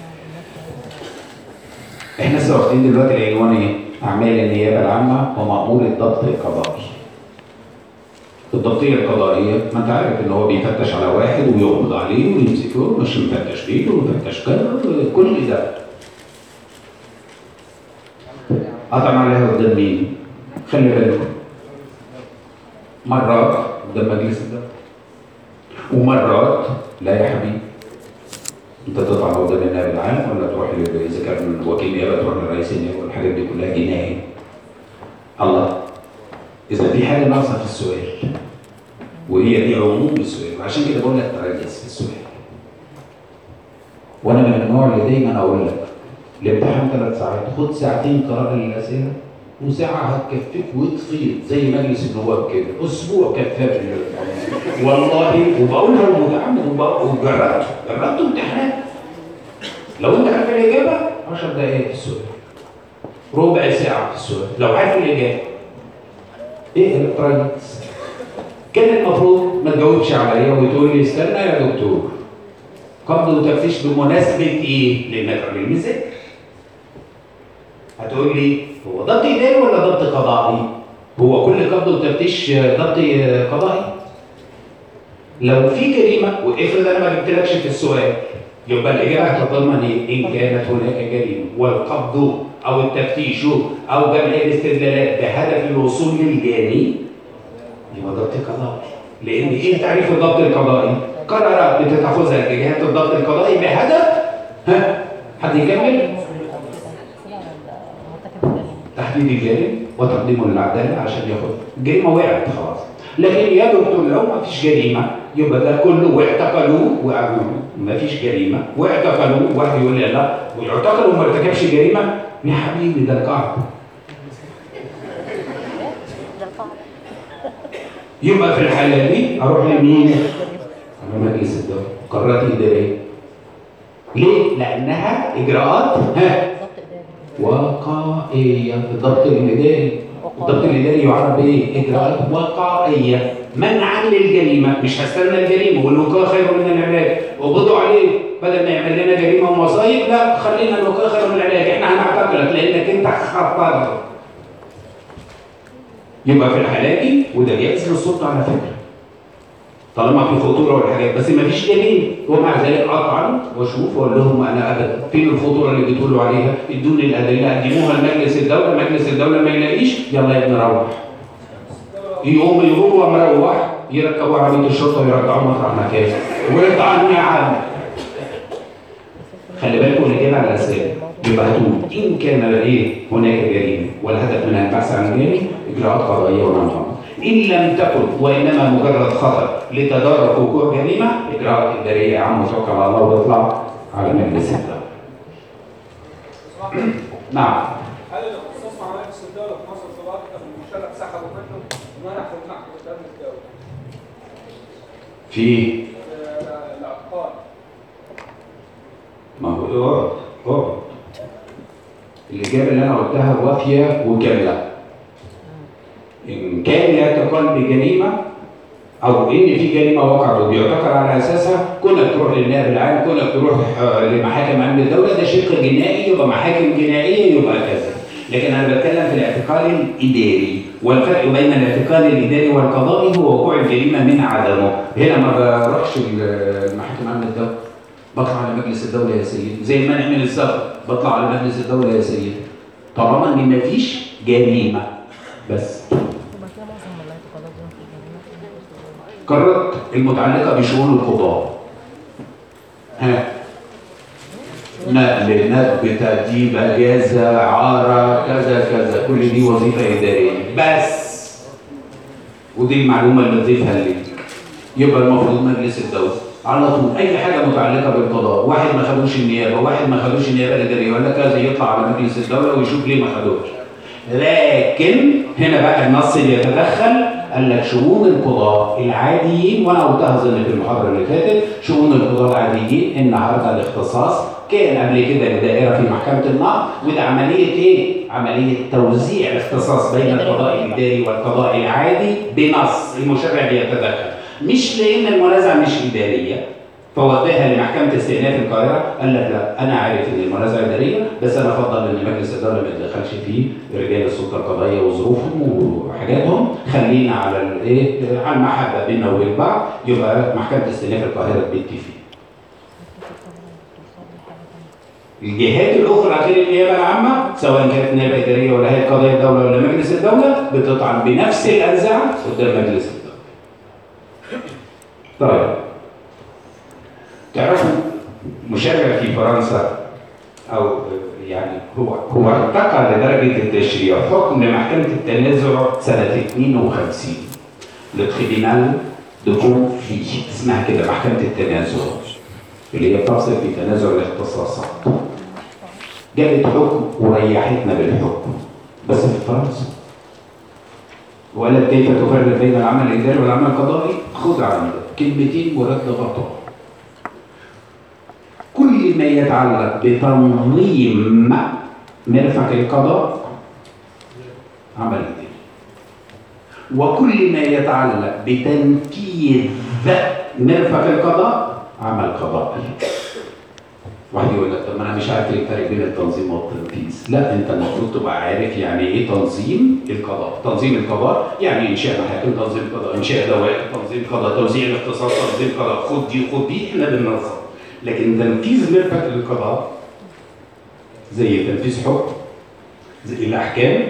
[SPEAKER 1] احنا لسه واخدين دلوقتي العنوان ايه؟ أعمال النيابة العامة ومأمور الضبط القضائي الضبطية القضائية ما انت عارف ان هو بيفتش على واحد ويقبض عليه ويمسكه مش مفتش ليه ومفتش كذا كل ده قطع عليها قدام مين؟ خلي بالكم مرات قدام مجلس الدولة ومرات لا يا حبيبي انت تطلع قدام النائب العام ولا تروح ل- اذا كان وكيل نيابه تروح لرئيس النيابه والحاجات دي كلها جنائي الله اذا في حاجه ناقصه في السؤال وهي دي عموم السؤال وعشان كده بقول لك تركز في السؤال وانا من النوع اللي دايما اقول لك الامتحان ثلاث ساعات خد ساعتين قراءة للأسئلة وساعة هتكفيك وتفيض زي مجلس النواب كده أسبوع كفاك لل- والله وبقولها متعمد وب- وجربت جربت امتحانات لو أنت عارف الإجابة 10 دقايق في السؤال ربع ساعة في السؤال لو عارف الإجابة إيه الإلكترونيكس كان المفروض ما تجاوبش عليا وتقول لي استنى يا دكتور قبض وتفتيش بمناسبة إيه؟ لأنك راجل مذاكر. هتقول لي هو ضبط إداري ولا ضبط قضائي؟ هو كل قبض وتفتيش ضبط قضائي؟ لو في جريمة وافرض أنا ما جبتلكش في السؤال يبقى الإجابة هتتضمن إيه؟ إن كانت هناك جريمة والقبض أو التفتيش أو جمع الاستدلالات بهدف الوصول للجاني يبقى ضبط قضائي لان ايه تعريف الضبط القضائي؟ قرارات بتتخذها جهات الضبط القضائي بهدف ها حد يكمل؟ تحديد الجريمه وتقديمه للعداله عشان ياخد الجريمه وقعت خلاص لكن يا دكتور لو ما فيش جريمه يبقى ده كله واعتقلوه وما فيش جريمه واعتقلوه واحد يقول لي لا ويعتقل وما ارتكبش جريمه يا حبيبي ده القاعده يبقى في الحالة دي أروح لمين؟ على مجلس الدولة قرارات إدارية ليه؟ لأنها إجراءات ها وقائية الضبط الإداري الضبط الإداري يعرف بإيه؟ إجراءات وقائية منعا للجريمة مش هستنى الجريمة والوقاية خير من العلاج وقبضوا عليه بدل ما يعمل لنا جريمة ومصايب لا خلينا الوقاية خير من العلاج احنا هنعتقلك لأنك أنت خطرت يبقى في الحالة دي وده جائز للسلطة على فكرة طالما في خطوره ولا حاجات بس ما فيش دليل ومع ذلك اطعن واشوف واقول لهم انا ابدا فين الخطوره اللي بتقولوا عليها ادوني الادله قدموها لمجلس الدوله مجلس الدوله ما يلاقيش يلا يا ابني روح يقوم هو مروح يركبوا عربيه الشرطه ويرجعوه مطرح مكانه ويطعن يا عم خلي بالكم الاجابه على الاسئله يبقى هتقول ان كان ايه هناك جريمه والهدف منها البحث عن الجاني اجراءات قضائيه ونظام ان لم تكن وانما مجرد خطر لتدارك وقوع جريمه اجراءات اداريه يا عم وتوكل على الله واطلع على مجلس الدوله. نعم
[SPEAKER 3] هل الاختصاص مع مجلس الدولة في مصر طبعا كان المشرع سحبه منه ومنح في محكمة أمن الدولة
[SPEAKER 1] في
[SPEAKER 3] آه، الاعتقال
[SPEAKER 1] ما هو اقعد اقعد الإجابة اللي أنا قلتها وافية وكاملة إن كان يعتقل بجريمة أو إن في جريمة وقعت وبيعتقل على أساسها كونك تروح للنائب العام كونك تروح آه، لمحاكم أمن الدولة ده شق جنائي يبقى محاكم جنائية يبقى كذا لكن أنا بتكلم في الاعتقال الإداري والفرق بين الاعتقال الإداري والقضائي هو وقوع الجريمة من عدمه هنا ما بروحش المحاكم أمن الدولة بطلع على مجلس الدولة يا سيدي زي ما نعمل السبب بطلع على مجلس الدولة يا سيدي طالما ان مفيش جريمة بس
[SPEAKER 4] يبقى كده معظم الاعتقالات دي في الجريمة
[SPEAKER 1] قررت المتعلقة بشؤون القضاء ها نقل نقل تأديب أجازة عارة كذا كذا كل دي وظيفة إدارية بس ودي المعلومة اللي تضيفها لي يبقى المفروض مجلس الدولة على طول أي حاجة متعلقة بالقضاء واحد ما خدوش النيابة واحد ما خدوش النيابة الإدارية ولا كذا يطلع على مجلس الدولة ويشوف ليه ما خدوش لكن هنا بقى النص اللي يتدخل قال لك شؤون القضاء العاديين وانا قلتها اظن في المحاضره اللي فاتت شؤون القضاء العاديين النهارده الاختصاص كان قبل كده لدائره في محكمه النقض وده عمليه ايه؟ عمليه توزيع الاختصاص بين القضاء الاداري والقضاء العادي بنص المشرع بيتدخل مش لان المنازعه مش اداريه فوديها لمحكمه استئناف القاهره قال لك لا انا عارف ان المنازعه اداريه بس انا افضل ان مجلس الدوله ما يتدخلش في رجال السلطه القضائيه وظروفهم وحاجاتهم خلينا على الايه على المحبه بيننا وبين بعض يبقى محكمه استئناف القاهره تبت فيه. الجهات الاخرى غير النيابه العامه سواء كانت نيابه اداريه ولا هيئه قضايا الدوله ولا مجلس الدوله بتطعن بنفس الانزعه قدام مجلس الدوله. طيب تعرفوا مشرع في فرنسا او يعني هو هو ارتقى لدرجه التشريع حكم محكمه التنازع سنه 52 للتريبينال دو كونفلي اسمها كده محكمه التنازع اللي هي بتفصل في تنازع الاختصاصات جابت حكم وريحتنا بالحكم بس في فرنسا وقالت كيف تفرق بين العمل الاداري والعمل القضائي خد عندك كلمتين ورد غطاء كل ما يتعلق بتنظيم مرفق القضاء عمل إداري وكل ما يتعلق بتنفيذ مرفق القضاء عمل قضائي واحد يقول لك طب ما انا مش عارف ايه الفرق بين التنظيم والتنفيذ لا انت المفروض تبقى عارف يعني ايه تنظيم القضاء تنظيم القضاء يعني انشاء محاكم تنظيم قضاء انشاء دوائر تنظيم قضاء توزيع الاختصاص تنظيم قضاء خد دي خد دي احنا بننظم لكن تنفيذ مرفق للقضاء زي تنفيذ حكم زي الاحكام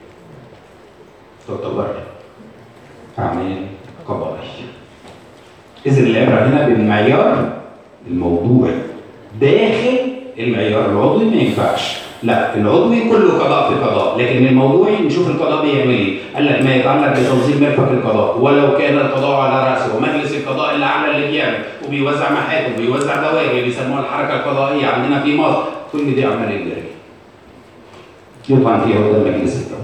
[SPEAKER 1] تعتبر اعمال قضائيه اذا العبره هنا بالمعيار الموضوعي داخل المعيار العضوي ما ينفعش لا العضوي كله قضاء في قضاء لكن الموضوعي نشوف القضاء بيعمل ايه قال لك ما يتعلق بتنظيم مرفق القضاء ولو كان القضاء على راسه ومجلس القضاء اللي اعلى اللي بيعمل وبيوزع محاكم وبيوزع دوائر بيسموها الحركه القضائيه عندنا في مصر كل دي اعمال اداريه يطعن فيها قدام مجلس الدوله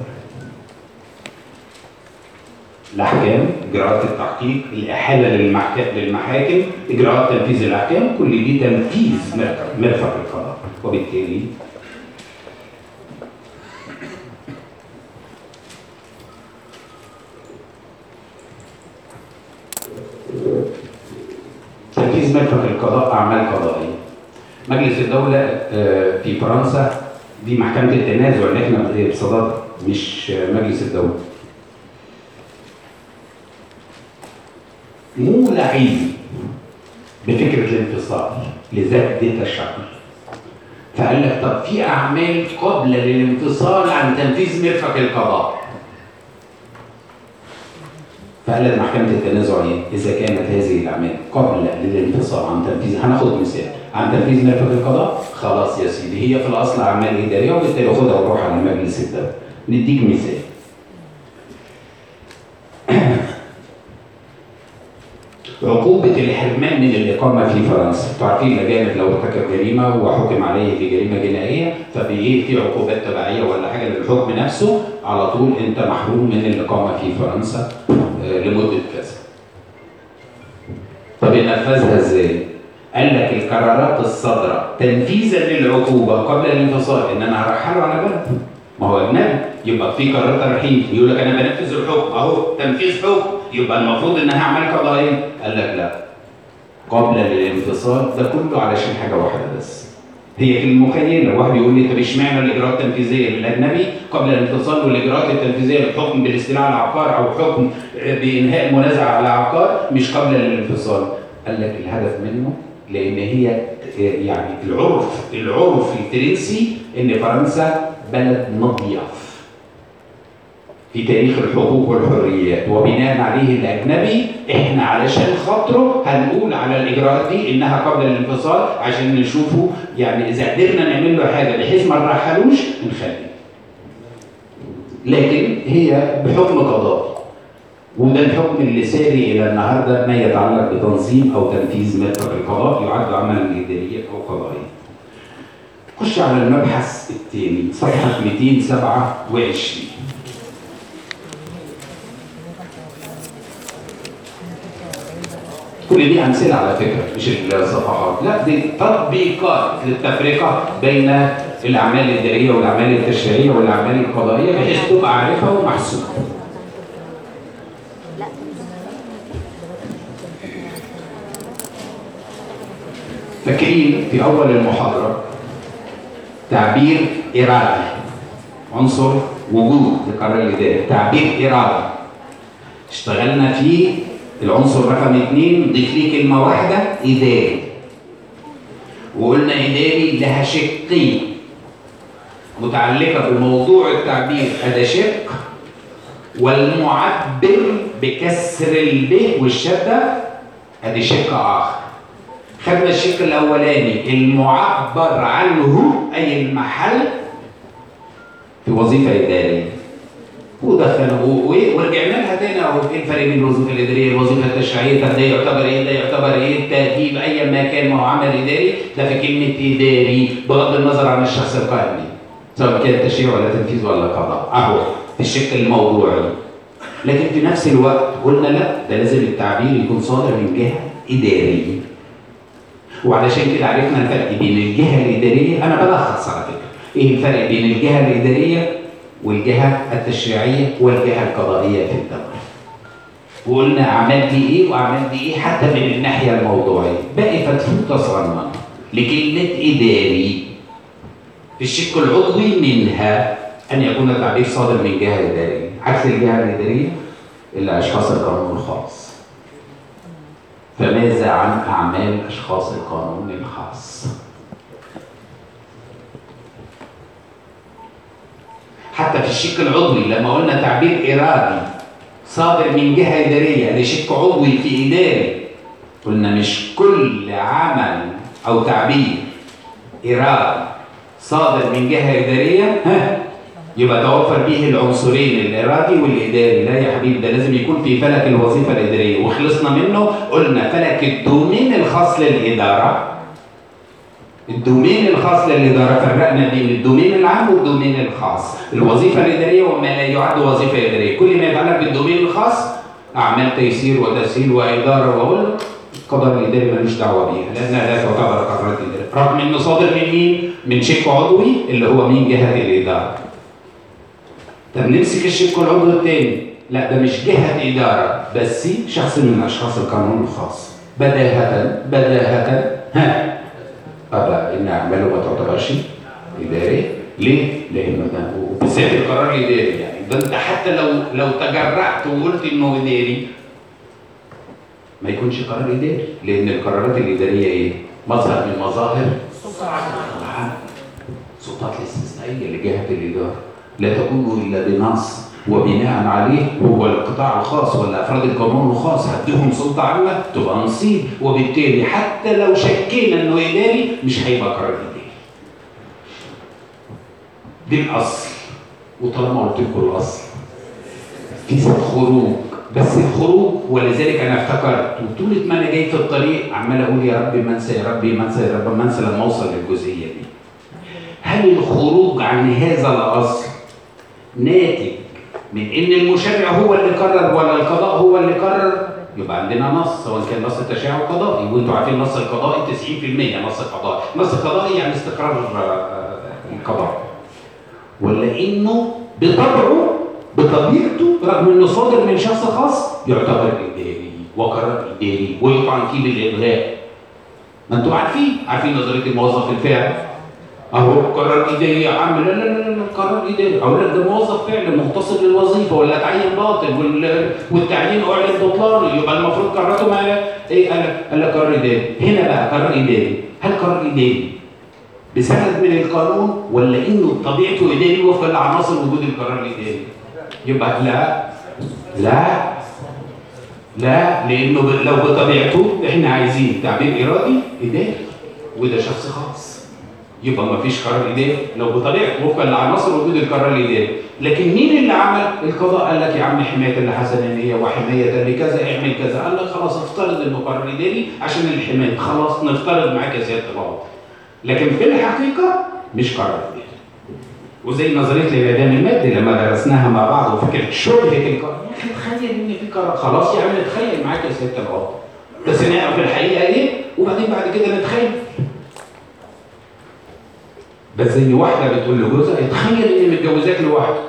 [SPEAKER 1] الاحكام اجراءات التحقيق الاحاله للمحكم للمحاكم اجراءات تنفيذ الاحكام كل دي تنفيذ مرفق- مرفق القضاء وبالتالي تنفيذ مرفق القضاء اعمال قضائيه مجلس الدوله آه، في فرنسا دي محكمه التنازع اللي احنا بصدد مش آه، مجلس الدوله مولعين بفكره الانفصال لذات ديتا الشكل فقال لك طب في اعمال قابله للانفصال عن تنفيذ مرفق القضاء فقال محكمة التنازع ايه؟ إذا كانت هذه الأعمال قابلة للانفصال عن تنفيذ هناخد مثال عن تنفيذ مرفق القضاء خلاص يا سيدي هي في الأصل أعمال إدارية وبالتالي خدها وروح على مجلس الدولة نديك مثال عقوبة الحرمان من الإقامة في فرنسا، انتوا عارفين الأجانب لو ارتكب جريمة وحكم عليه بجريمة جنائية فبإيه في عقوبات تبعية ولا حاجة للحكم نفسه على طول أنت محروم من الإقامة في فرنسا آه، لمدة كذا. طب ينفذها ازاي؟ قال لك القرارات الصادرة تنفيذا للعقوبة قبل الانفصال إن أنا هرحله على بلد. ما هو أجنبي يبقى في قرار ترحيل يقول لك أنا بنفذ الحكم أهو تنفيذ حكم يبقى المفروض إنها أعمال قضائية قال لك لا قبل الانفصال ده كله علشان حاجة واحدة بس هي في المخيلة واحد يقول لي طب اشمعنى الإجراءات التنفيذية للأجنبي قبل الانفصال والإجراءات التنفيذية للحكم بالاستيلاء على العقار أو حكم بإنهاء منازعة على عقار مش قبل الانفصال قال لك الهدف منه لأن هي يعني العرف العرف الفرنسي إن فرنسا بلد مضياف في تاريخ الحقوق والحريات وبناء عليه الاجنبي احنا علشان خاطره هنقول على الاجراءات دي انها قبل الانفصال عشان نشوفه يعني اذا قدرنا نعمل له حاجه بحيث ما نرحلوش نخليه. لكن هي بحكم قضائي وده الحكم اللي ساري الى النهارده ما يتعلق بتنظيم او تنفيذ مرفق القضاء يعد عملا اداريا او قضائيا. خش على المبحث الثاني صفحه 227 كل دي امثله على فكره مش الصفحات لا دي تطبيقات للتفرقه بين الاعمال الاداريه والاعمال التشريعيه والاعمال القضائيه بحيث تبقى عارفها ومحسوبه فاكرين في اول المحاضره تعبير ارادي عنصر وجود لقرار الاداري تعبير ارادي اشتغلنا فيه العنصر رقم اثنين ضيف لي كلمة واحدة إداري وقلنا إداري لها شقين متعلقة بموضوع التعبير هذا شق والمعبر بكسر الب والشدة ادي شق آخر خدنا الشق الأولاني المعبر عنه أي المحل في وظيفة إدارية ودخلنا ورجعنا لها تاني اهو ايه الفرق بين الوظيفه الاداريه والوظيفه التشريعيه طب ده يعتبر ايه ده يعتبر ايه الترتيب ايا ما كان ما هو عمل اداري ده في كلمه اداري بغض النظر عن الشخص القائم بيه سواء كان تشريع ولا تنفيذ ولا قضاء اهو في الشق الموضوعي لكن في نفس الوقت قلنا لا ده لازم التعبير يكون صادر من جهه اداريه وعلشان كده عرفنا الفرق بين الجهه الاداريه انا بلخص على فكره ايه الفرق بين الجهه الاداريه والجهة التشريعية والجهة القضائية في الدولة. وقلنا أعمال دي إيه وأعمال دي إيه حتى من الناحية الموضوعية. باقي فتفوتة صغننة لكلمة إداري. في الشق العضوي منها أن يكون التعبير صادر من جهة إدارية. عكس الجهة الإدارية الأشخاص القانون الخاص. فماذا عن أعمال أشخاص القانون الخاص؟ حتى في الشق العضوي لما قلنا تعبير إرادي صادر من جهة إدارية لشق عضوي في إداري قلنا مش كل عمل أو تعبير إرادي صادر من جهة إدارية ها يبقى توفر به العنصرين الإرادي والإداري لا يا حبيبي ده لازم يكون في فلك الوظيفة الإدارية وخلصنا منه قلنا فلك الدومين الخاص للإدارة الدومين الخاص للإدارة فرقنا بين الدومين العام والدومين الخاص الوظيفة الإدارية وما لا يعد وظيفة إدارية كل ما يتعلق بالدومين الخاص أعمال تيسير وتسهيل وإدارة وأقول القضاء الإداري ملوش دعوة بيها لأنها لا تعتبر قرارات إدارية رغم إنه صادر من مين؟ من شق عضوي اللي هو مين جهة الإدارة طب نمسك الشق العضوي الثاني لا ده مش جهة إدارة بس شخص من أشخاص القانون الخاص بداهة بداهة ها أبا إن أعماله ما تعتبرش إداري ليه؟ لأنه ده وبالذات القرار الإداري يعني ده أنت حتى لو لو تجرأت وقلت إنه إداري ما يكونش قرار اداري لان القرارات الاداريه ايه مظهر من مظاهر العام. سلطات الاستثنائيه لجهه الاداره لا تكون الا بنص وبناء عليه هو القطاع الخاص ولا افراد القانون الخاص هديهم سلطه عامه تبقى نصيب وبالتالي حتى لو شكينا انه اداري مش هيبقى قرار اداري. دي الاصل وطالما قلت لكم الاصل في خروج بس الخروج ولذلك انا افتكرت وطول ما انا جاي في الطريق عمال اقول يا رب ما انسى يا رب ما انسى يا رب ما انسى لما اوصل للجزئيه دي. هل الخروج عن هذا الاصل ناتج من ان المشرع هو اللي قرر ولا القضاء هو اللي قرر؟ يبقى عندنا نص سواء كان نص تشريعي او قضائي وانتوا عارفين النص القضائي 90% نص القضائي، نص القضائي يعني استقرار آه، القضاء. ولا انه بطبعه بطبيعته رغم انه صادر من شخص خاص يعتبر اداري وقرار اداري ويطعن فيه بالالغاء ما انتم عارفين عارفين نظريه الموظف الفعل اهو قرار اداري يا عم لا لا لا لا قرار اداري اقول لك ده موظف فعل مغتصب للوظيفه ولا تعيين باطل وال- والتعيين اعلن بطلانه يبقى المفروض قراراته ما ايه قال لك قال لك قرار اداري هنا بقى قرار اداري هل قرار اداري بسند من القانون ولا انه طبيعته اداري وفقا لعناصر وجود القرار الاداري؟ يبقى لا لا لا لانه ب- لو بطبيعته احنا عايزين تعبير ارادي اداري وده شخص خاص يبقى ما فيش قرار اداري لو بطبيعته وفقا لعناصر وجود القرار الاداري لكن مين اللي عمل القضاء قال لك يا عم حمايه لحسنانيه وحمايه لكذا اعمل كذا قال لك خلاص افترض انه قرار اداري عشان الحمايه خلاص نفترض معاك يا سياده القاضي لكن في الحقيقه مش قرار اداري وزي نظريه الانعدام المادي لما درسناها مع بعض وفكره شبهه القرار يا اخي تخيل ان في قرار خلاص يا عم نتخيل معاك يا سياده القاضي بس نعرف الحقيقه ايه وبعدين بعد كده نتخيل بس زي واحده بتقول لجوزها تخيل اني متجوزاك لوحدك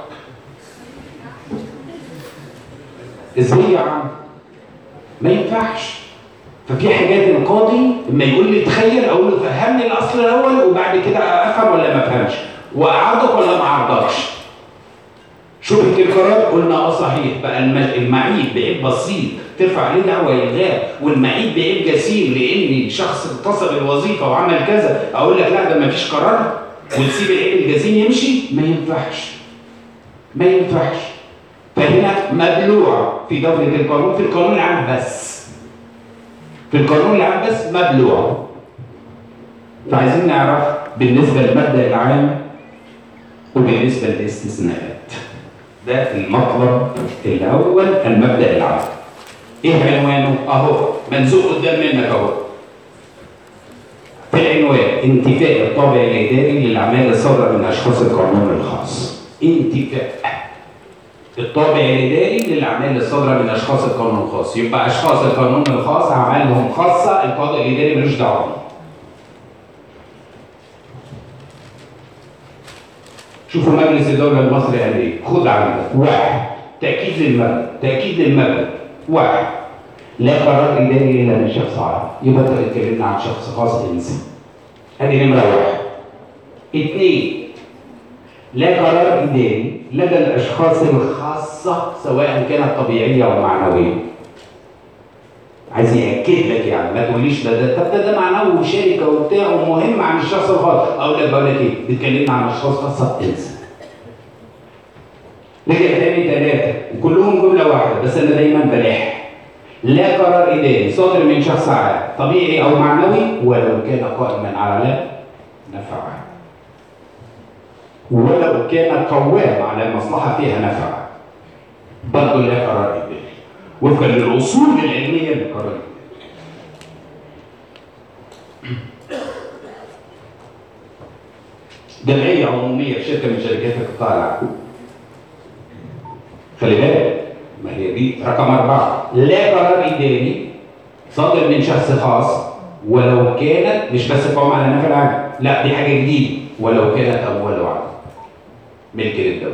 [SPEAKER 1] ازاي يا عم ما ينفعش ففي حاجات القاضي لما يقول لي تخيل اقول له فهمني الاصل الاول وبعد كده افهم ولا ما افهمش واعرضك ولا ما اعرضكش شبهه القرار قلنا اه صحيح بقى الم- المعيب بعيب بسيط ترفع عليه دعوه الغاء والمعيب بعيب جسيم لان شخص اغتصب الوظيفه وعمل كذا اقول لك لا ده ما فيش قرار وتسيب العيب الجسيم يمشي ما ينفعش ما ينفعش فهنا مبلوع في دوله القانون في القانون العام بس في القانون العام بس مبلوع فعايزين نعرف بالنسبه للمبدا العام وبالنسبه للاستثناءات ده المطلب الاول المبدا العام ايه عنوانه اهو منزوق قدام منك اهو في العنوان انتفاء الطابع الاداري للاعمال الصادره من اشخاص القانون الخاص انتفاء الطابع الاداري للاعمال الصادره من اشخاص القانون الخاص يبقى اشخاص القانون الخاص اعمالهم خاصه القاضي الاداري ملوش دعوه بيه. شوفوا مجلس الدوله المصري قال ايه خد عندك واحد تاكيد للمبدا تاكيد للمبدا واحد لا قرار اداري الا من شخص عام يبقى انت اتكلمنا عن شخص خاص انسان ادي نمره واحد اثنين لا قرار إداري لدى الأشخاص الخاصة سواء كانت طبيعية أو معنوية. عايز يأكد لك يعني ما تقوليش ده ده طب ده ده معنوي وشركة وبتاع ومهم عن الشخص الخاص، أقول لك بقول لك إيه؟ بيتكلمنا عن أشخاص خاصة انسى. رجع تاني ثلاثة وكلهم جملة واحدة بس أنا دايما بلاح. لا قرار إداري صادر من شخص عام طبيعي أو معنوي ولو كان قائما على نفعه. ولو كان قوام على مصلحة فيها نفع برضه لا قرار إداري وفقا للأصول العلمية للقرار الإداري جمعية عمومية في شركة من شركات القطاع العام خلي بالك ما هي دي رقم أربعة لا قرار إداري صادر من شخص خاص ولو كانت مش بس قوام على النفع العام لا دي حاجة جديدة ولو كانت أموال وعد ملك للدولة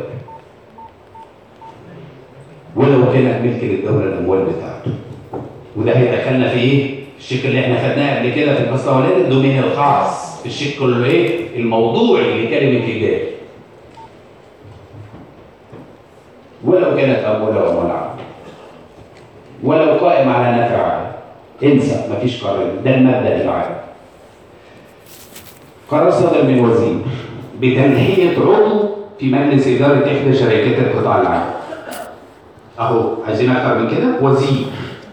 [SPEAKER 1] ولو كانت ملك للدولة الأموال بتاعته وده هيدخلنا في إيه؟ الشق اللي احنا خدناه قبل كده في الفصل الأولاني الدومين الخاص في الشق اللي إيه؟ الموضوعي لكلمة إداري ولو كانت أموال أو أموال عامة ولو قائم على نفع عام انسى مفيش قرار ده المبدا العام قرار صدر من وزير بتنحيه عضو في مجلس اداره احدى شركات القطاع العام اهو عايزين اكتر من كده وزير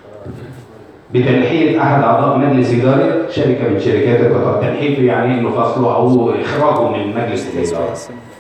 [SPEAKER 1] بتنحيه احد اعضاء مجلس اداره شركه من شركات القطاع تنحيته يعني انه فصله او اخراجه من مجلس الاداره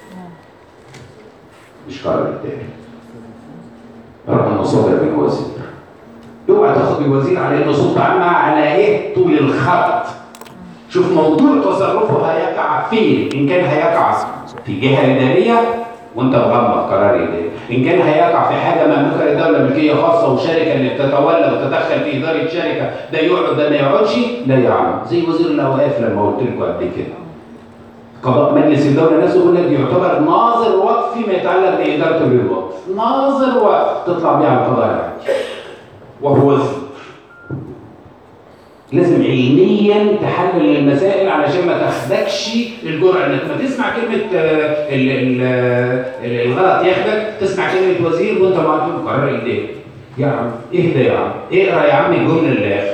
[SPEAKER 1] مش قرار التاني رغم انه صادر من وزير اوعى تاخد الوزير على انه سلطه عامه على ايه طول الخط شوف موضوع تصرفه هيقع فين ان كان هيقع في جهه اداريه وانت مغمض قرار اداري ان كان هيقع في حاجه مملوكه للدوله ملكيه خاصه وشركه اللي بتتولى وتتدخل في اداره شركه ده يقعد ده ما يقعدش لا يعمل زي وزير الاوقاف لما قلت لكم قبل كده قضاء مجلس الدوله نفسه يقول لك يعتبر ناظر وقف فيما يتعلق باداره الوقف ناظر وقف تطلع بيه على القضاء العادي وهو وزير لازم علميا تحلل المسائل علشان ما تاخدكش الجرأة انك ما تسمع كلمة آه، ال- ال- آه، الغلط ياخدك تسمع كلمة وزير وانت معطيك قرار اداري يا عم اهدى يا عم اقرا يا عم الجملة للاخر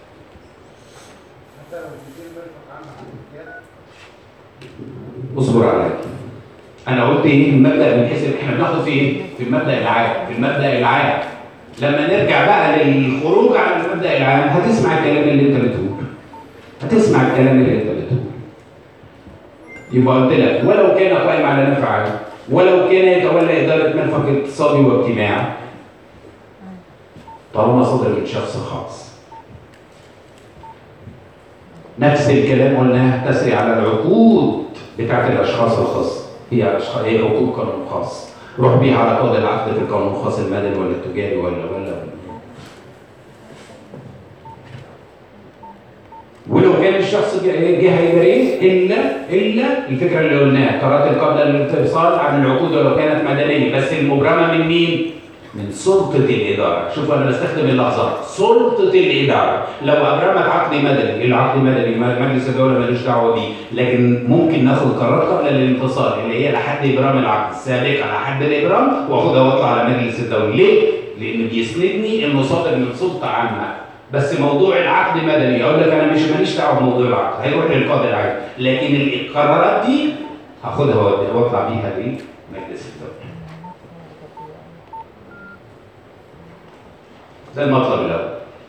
[SPEAKER 1] اصبر عليا انا قلت ايه المبدا من حيث احنا بناخد في ايه في المبدا العام في المبدا العام لما نرجع بقى للخروج عن المبدا العام هتسمع الكلام اللي انت بتقوله هتسمع الكلام اللي انت بتقوله يبقى قلت لك ولو كان قائم على نفع عام ولو كان يتولى اداره مرفق اقتصادي واجتماعي طالما صدر من شخص خاص نفس الكلام قلناه تسري على العقود بتاعت الاشخاص الخاصه هي اشخاص هي عقود قانون خاص روح بيها على قاضي العقد في القانون الخاص المدني ولا التجاري ولا ولا ولا ولو كان الشخص ج- جهه اداريه الا الا الفكره اللي قلناها قرارات قبل الانفصال عن العقود ولو كانت مدنيه بس المبرمه من مين؟ من سلطة الإدارة، شوفوا أنا بستخدم اللحظات، سلطة الإدارة، لو أبرمت عقد مدني، العقد مدني مجلس الدولة ملوش دعوة بيه، لكن ممكن ناخد قرارات قبل الانفصال اللي هي لحد إبرام العقد، سابقا لحد الإبرام وآخدها وأطلع على مجلس الدولة، ليه؟ لأن بيسندني إنه صادر من سلطة عامة، بس موضوع العقد مدني اقول لك انا مش ماليش دعوه بموضوع العقد هيروح للقاضي العادي لكن القرارات دي هاخدها وأوديها واطلع بيها لمجلس الدوله ده المطلب الاول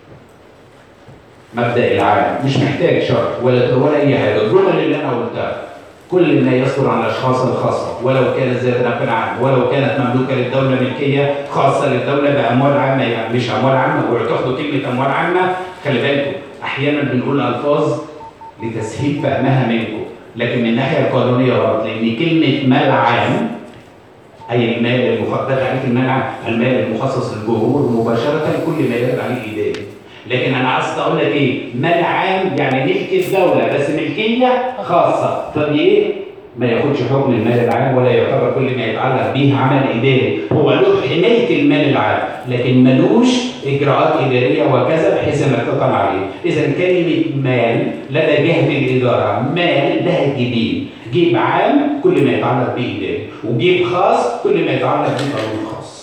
[SPEAKER 1] مبدا العام مش محتاج شرح ولا ولا اي حاجه الجمل اللي انا قلتها كل ما يصدر عن الاشخاص الخاصه ولو كانت ذات نفع عام ولو كانت مملوكه للدوله ملكيه خاصه للدوله باموال عامه يعني مش اموال عامه وتاخدوا كلمه اموال عامه خلي بالكم احيانا بنقول الفاظ لتسهيل فهمها منكم لكن من الناحيه القانونيه غلط لان كلمه مال عام اي المال المخصص ده تعريف المال عام المال المخصص للجمهور مباشره كل ما يرد عليه اداري لكن انا عايز اقول لك ايه مال عام يعني ملك الدوله بس ملكيه خاصه طب ايه ما ياخدش حكم المال العام ولا يعتبر كل ما يتعلق به عمل اداري هو له حمايه المال العام لكن ملوش اجراءات اداريه وكذا بحيث انك تقم عليه اذا كلمه مال لدى جهه الاداره مال لها جيبين جيب عام كل ما يتعلق به اداري وجيب خاص كل ما يتعلق به قانون خاص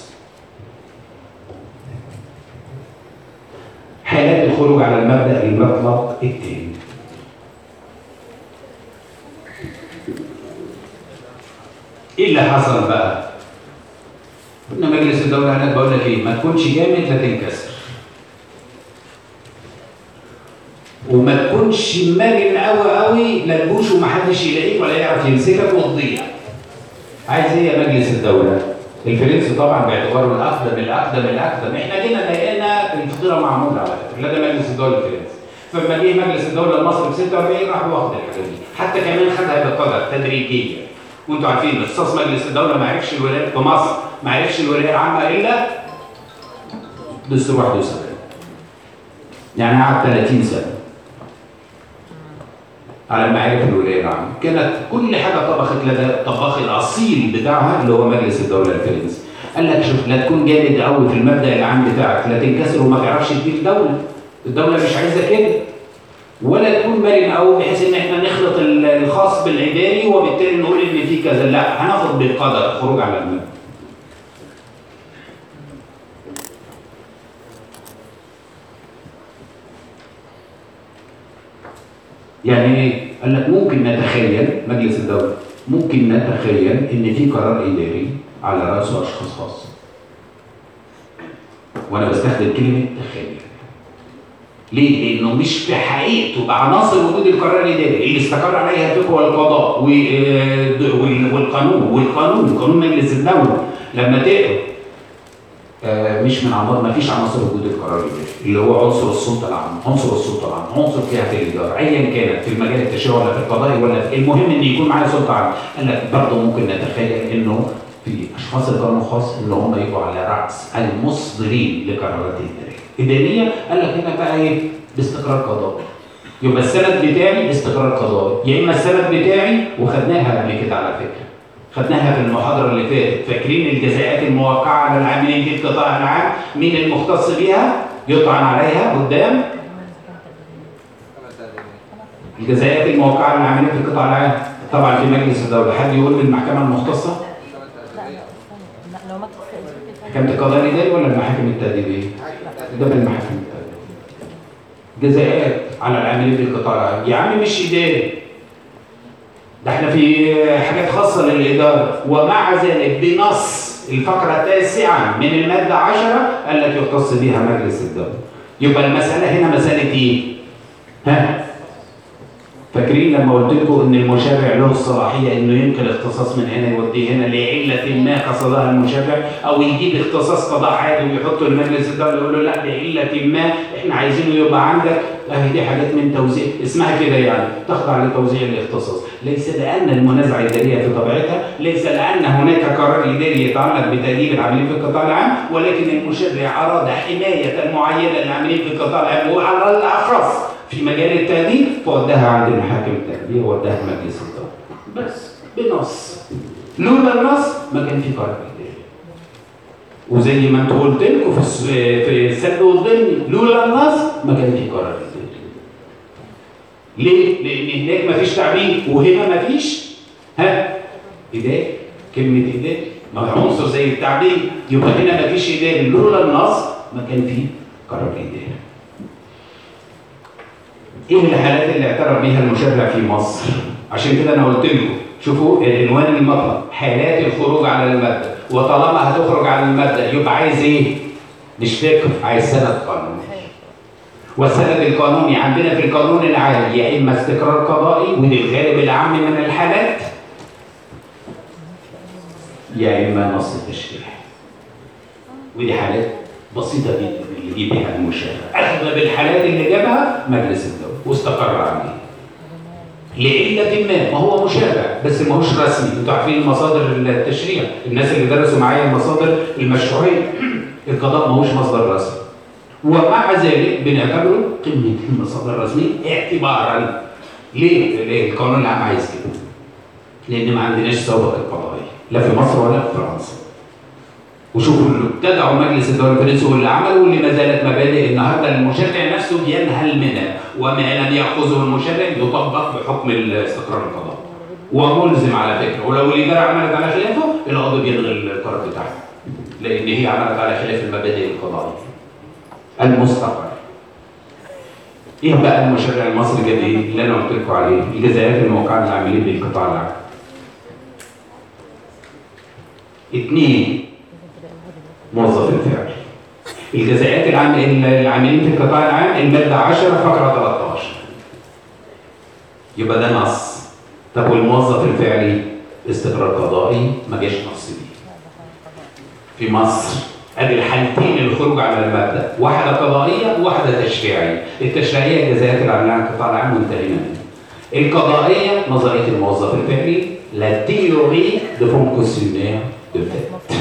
[SPEAKER 1] حالات الخروج على المبدا المطلق التاني ايه اللي حصل بقى؟ قلنا مجلس الدولة هناك بقول لك ايه؟ ما تكونش جامد لا تنكسر. وما تكونش مرن قوي قوي لا تبوش ومحدش يلاقيك ولا يعرف يمسكك وتضيع. عايز ايه يا مجلس الدولة؟ الفرنسي طبعا باعتباره الاقدم الاقدم الاقدم، احنا جينا لقينا الفطيره معموله على فكره، لدى مجلس الدوله الفرنسي. فلما جه مجلس الدوله المصري في 46 راح واخد الحاجات دي، حتى كمان خدها بالقدر تدريجيا. وانتوا عارفين اختصاص مجلس الدوله ما عرفش الولايات في مصر ما عرفش الولايه العامه الا دستور 71 يعني قعد 30 سنه على ما عرف الولايه العامه كانت كل حاجه طبخت لدى الطباخ الاصيل بتاعها اللي هو مجلس الدوله الفرنسي قال لك شوف لا تكون جامد قوي في المبدا العام بتاعك لا تنكسر وما تعرفش تدير دوله الدوله مش عايزه كده ولا تكون مرن قوي بحيث ان احنا نخلط ال- الخاص بالاداري وبالتالي نقول ان في كذا لا هناخد بالقدر خروج على المبدا يعني ايه؟ قال لك ممكن نتخيل مجلس الدولة ممكن نتخيل ان في قرار اداري على راسه اشخاص خاصة. وانا بستخدم كلمة تخيل. ليه؟ لانه مش في حقيقته بعناصر وجود القرار الاداري اللي استقر عليها الفقه والقضاء و- وال- والقانون والقانون قانون مجلس الدوله لما تقرا آه، مش من عناصر ما فيش عناصر وجود القرار الاداري اللي هو عنصر السلطه العامه، عنصر السلطه العامه، عنصر جهه الاداره ايا كانت في المجال التشريعي ولا في القضاء ولا في المهم ان يكون معايا سلطه عامه، قال لك برضه ممكن نتخيل انه في اشخاص القانون الخاص ان هم يبقوا على راس المصدرين لقرارات اداريه. اداريه قال لك هنا بقى ايه؟ باستقرار قضائي. يبقى السند بتاعي استقرار قضائي، يا اما السند بتاعي وخدناها قبل كده على فكره. خدناها في المحاضرة اللي فاتت، فاكرين الجزاءات الموقعة على العاملين في القطاع العام، مين المختص بيها؟ يطعن عليها قدام الجزاءات الموقعة على العاملين في القطاع العام، طبعا في مجلس الدولة، حد يقول للمحكمة المختصة؟
[SPEAKER 4] لا لا لا لو ما تخ-
[SPEAKER 1] محكمة القضاء الإداري ولا المحاكم التأديبية؟ ده بالمحاكم التأديبية. جزاءات على العاملين في القطاع العام، يا عم مش إداري. ده احنا في حاجات خاصة للإدارة ومع ذلك بنص الفقرة التاسعة من المادة 10 قال لك يختص بها مجلس الدولة. يبقى المسألة هنا مسألة إيه؟ ها؟ فاكرين لما قلت لكم ان المشرع له الصلاحيه انه ينقل اختصاص من هنا يوديه هنا لعله ما قصدها المشرع او يجيب اختصاص قضاء عادي ويحطه لمجلس الدوله يقول له لا لعله ما احنا عايزينه يبقى عندك اهي دي حاجات من توزيع اسمها كده يعني تخضع لتوزيع الاختصاص ليس لان المنازعه اداريه في طبيعتها ليس لان هناك قرار اداري يتعلق بتاديب العاملين في القطاع العام ولكن المشرع اراد حمايه معينه للعاملين في القطاع العام وعلى الاخص في مجال التأديب فوداها عند المحاكم التأديبية ووداها مجلس الدولة بس بنص لولا النص ما كان في قرار إداري وزي ما انت قلت لكم في الس- في السد والضمن لولا النص ما كان في قرار إداري ليه؟ لأن هناك ما فيش تعبير وهنا ما فيش ها إداري كلمة إداري ما هو عنصر زي التعبير يبقى هنا ما فيش إداري لولا النص ما كان في قرار إداري ايه الحالات اللي اعترف بيها المشرع في مصر؟ عشان كده انا قلت لكم شوفوا عنوان المطلب حالات الخروج على الماده وطالما هتخرج على الماده يبقى عايز ايه؟ مش فكر عايز سند قانوني والسند القانوني عندنا في القانون العام يا اما استقرار قضائي ودي الغالب العام من الحالات يا اما نص تشريعي ودي حالات بسيطه جدا اللي يجيب بيها المشرع اغلب الحالات اللي جابها مجلس الدوله واستقر عليه لعلة ما ما هو مشرع بس ما هوش رسمي انتوا عارفين مصادر التشريع الناس اللي درسوا معايا المصادر المشروعية القضاء ما هوش مصدر رسمي ومع ذلك بنعتبره قمة المصادر الرسمية اعتبارا ليه؟ ليه؟ القانون العام عايز كده لأن ما عندناش سابقة قضائية لا في مصر ولا في فرنسا وشوفوا اللي ابتدعوا مجلس الدوله الفرنسي واللي عملوا واللي ما زالت مبادئ النهارده المشرع نفسه بينهل منها وما لم ياخذه المشرع يطبق بحكم الاستقرار القضائي وملزم على فكره ولو الاداره عملت على خلافه القاضي بيلغي القرار بتاعها لان هي عملت على خلاف المبادئ القضائيه المستقر ايه بقى المشرع المصري جاب ايه اللي انا قلت لكم عليه الجزاءات الموقعه للعاملين بالقطاع العام اثنين موظف الفعل الجزاءات العام العاملين في القطاع العام المادة 10 فقرة 13 يبقى ده نص طب والموظف الفعلي استقرار قضائي ما جاش نص بيه في مصر ادي الحالتين الخروج على المادة واحدة قضائية وواحدة تشريعية التشريعية الجزاءات العاملين عن القطاع العام وانتهينا منها القضائية نظرية الموظف الفعلي لا théorie de fonctionnaire de fait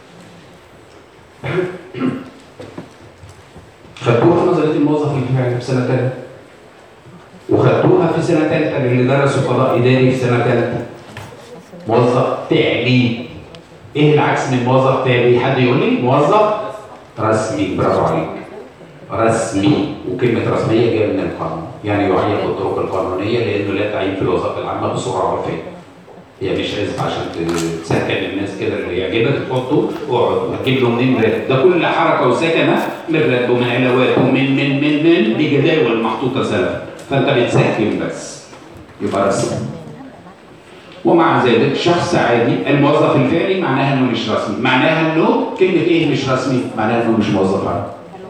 [SPEAKER 1] خدتوها نظريه الموظف الفعلي في سنه ثالثه وخدتوها في سنه ثالثه اللي درسوا قضاء اداري في سنه ثالثه موظف فعلي ايه العكس من موظف فعلي حد يقول لي موظف رسمي برافو عليك رسمي وكلمه رسميه جايه من القانون يعني يعين بالطرق القانونيه لانه لا تعيين في الوظائف العامه بصوره عرفيه هي مش رزق عشان تسكن الناس كده اللي يعجبك تحطه اقعد هتجيب له منين راتب ده كل حركه وسكنه من راتب ومن علاوات ومن من من من بجداول محطوطه سلف فانت بتسكن بس يبقى رسمي ومع ذلك شخص عادي الموظف الفعلي معناها انه مش رسمي معناها انه كلمه ايه مش رسمي معناها انه مش موظف عام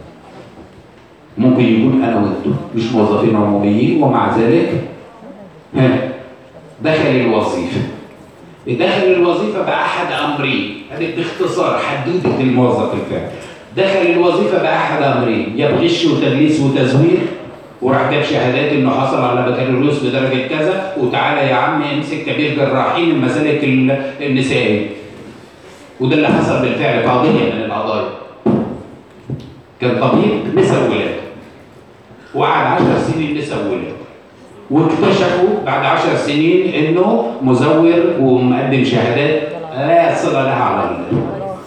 [SPEAKER 1] ممكن يكون انا وانتم مش موظفين عموميين ومع ذلك ها دخل الوظيفه دخل الوظيفه باحد امرين هذه باختصار حدوته الموظف الفعلي دخل الوظيفه باحد امرين يا بغش وتدليس وتزوير وراح جاب شهادات انه حصل على بكالوريوس بدرجه كذا وتعالى يا عم امسك كبير جراحين المسالك ال- النسائيه وده اللي حصل بالفعل في قضيه من القضايا كان طبيب نسا ولاده وقعد 10 سنين نسا ولاده واكتشفوا بعد 10 سنين انه مزور ومقدم شهادات لا صله لها على ال-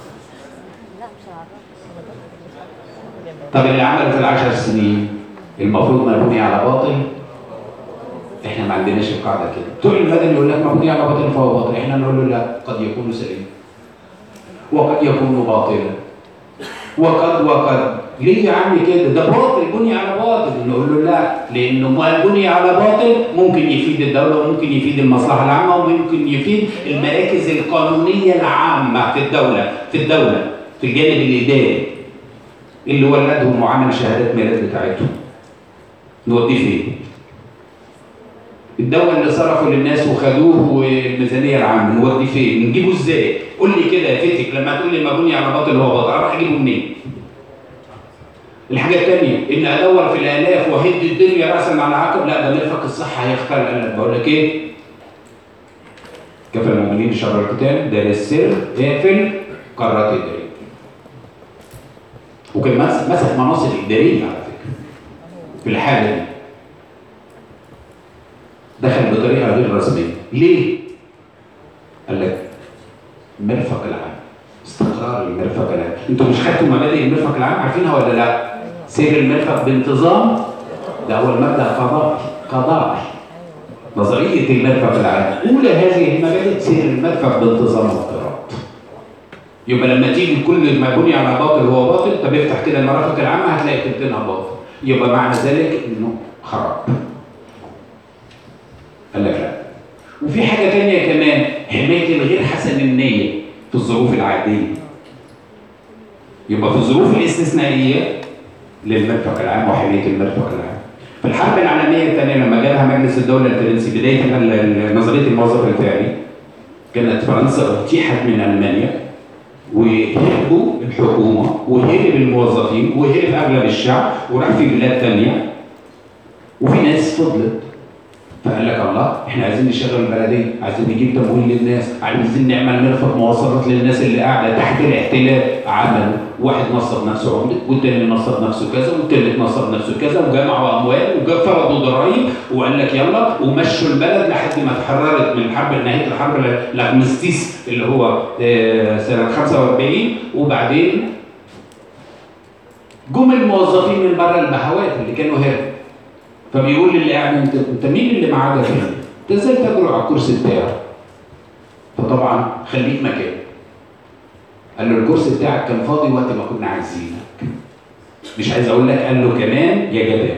[SPEAKER 1] طب اللي عمله في العشر سنين المفروض مبني على باطل احنا ما عندناش القاعده كده بتوع المدني يقول لك مبني على باطل فهو باطل احنا نقول له لا قد يكون سليم وقد يكون باطلا وقد وقد ليه يا عم كده ده باطل بني على باطل نقول له لا لانه ما بني على باطل ممكن يفيد الدوله وممكن يفيد المصلحه العامه وممكن يفيد المراكز القانونيه العامه في الدوله في الدوله في الجانب الاداري اللي ولدهم وعمل شهادات ميلاد بتاعتهم نوديه فين؟ الدواء اللي صرفوا للناس وخدوه والميزانيه العامه نوديه فين؟ نجيبه ازاي؟ قول لي كده يا فتك لما تقول لي ما بني على باطل هو باطل اروح اجيبه منين؟ الحاجه الثانيه ان ادور في الالاف واهد الدنيا راسا على عقب لا ده مرفق الصحه هيختار قال لك بقول لك ايه؟ كفى المؤمنين شر القتال ده للسر اقفل قرارات الدليل وكان مس- مسك مناصب اداريه على فكره في الحاله دي دخل بطريقه غير رسميه ليه؟ قال لك المرفق العام استقرار المرفق العام انتوا مش خدتوا مبادئ المرفق العام عارفينها ولا لا؟ سير المرفق بانتظام ده هو المبدا قضائي قضائي نظريه المرفق العام اولى هذه المبادئ سير المرفق بانتظام واضطراب يبقى لما تيجي كل ما بني على باطل هو باطل طب افتح كده المرافق العامه هتلاقي تلتينها باطل يبقى معنى ذلك انه خراب قال لك لا وفي حاجه تانية كمان حمايه الغير حسن النيه في الظروف العاديه يبقى في الظروف الاستثنائيه للمرفق العام وحمايه المرفق العام في الحرب العالميه الثانيه لما جابها مجلس الدوله الفرنسي بدايه ال- ال- نظريه الموظف الفعلي كانت فرنسا اغتيحت من المانيا وهربوا الحكومه وهرب الموظفين وهرب اغلب الشعب وراح في بلاد ثانيه وفي ناس فضلت فقال لك الله احنا عايزين نشغل البلديه عايزين نجيب تمويل للناس عايزين نعمل مرفق مواصلات للناس اللي قاعده تحت الاحتلال عملوا واحد نصب نفسه عمده والتاني نصب نفسه كذا والتالت نصب نفسه كذا وجمعوا اموال وفرضوا ضرائب وقال لك يلا ومشوا البلد لحد ما اتحررت من حرب نهايه الحرب الارمستيس اللي هو آه، سنه 45 وبعدين جم الموظفين من بره البهوات اللي كانوا هرب فبيقول للي قاعد انت انت مين اللي معاه ده هنا؟ انت ازاي تجرؤ على الكرسي بتاعه؟ فطبعا خليك مكانه. قال له الكرسي بتاعك كان فاضي وقت ما كنا عايزينك. مش عايز اقول لك قال له كمان يا جبان.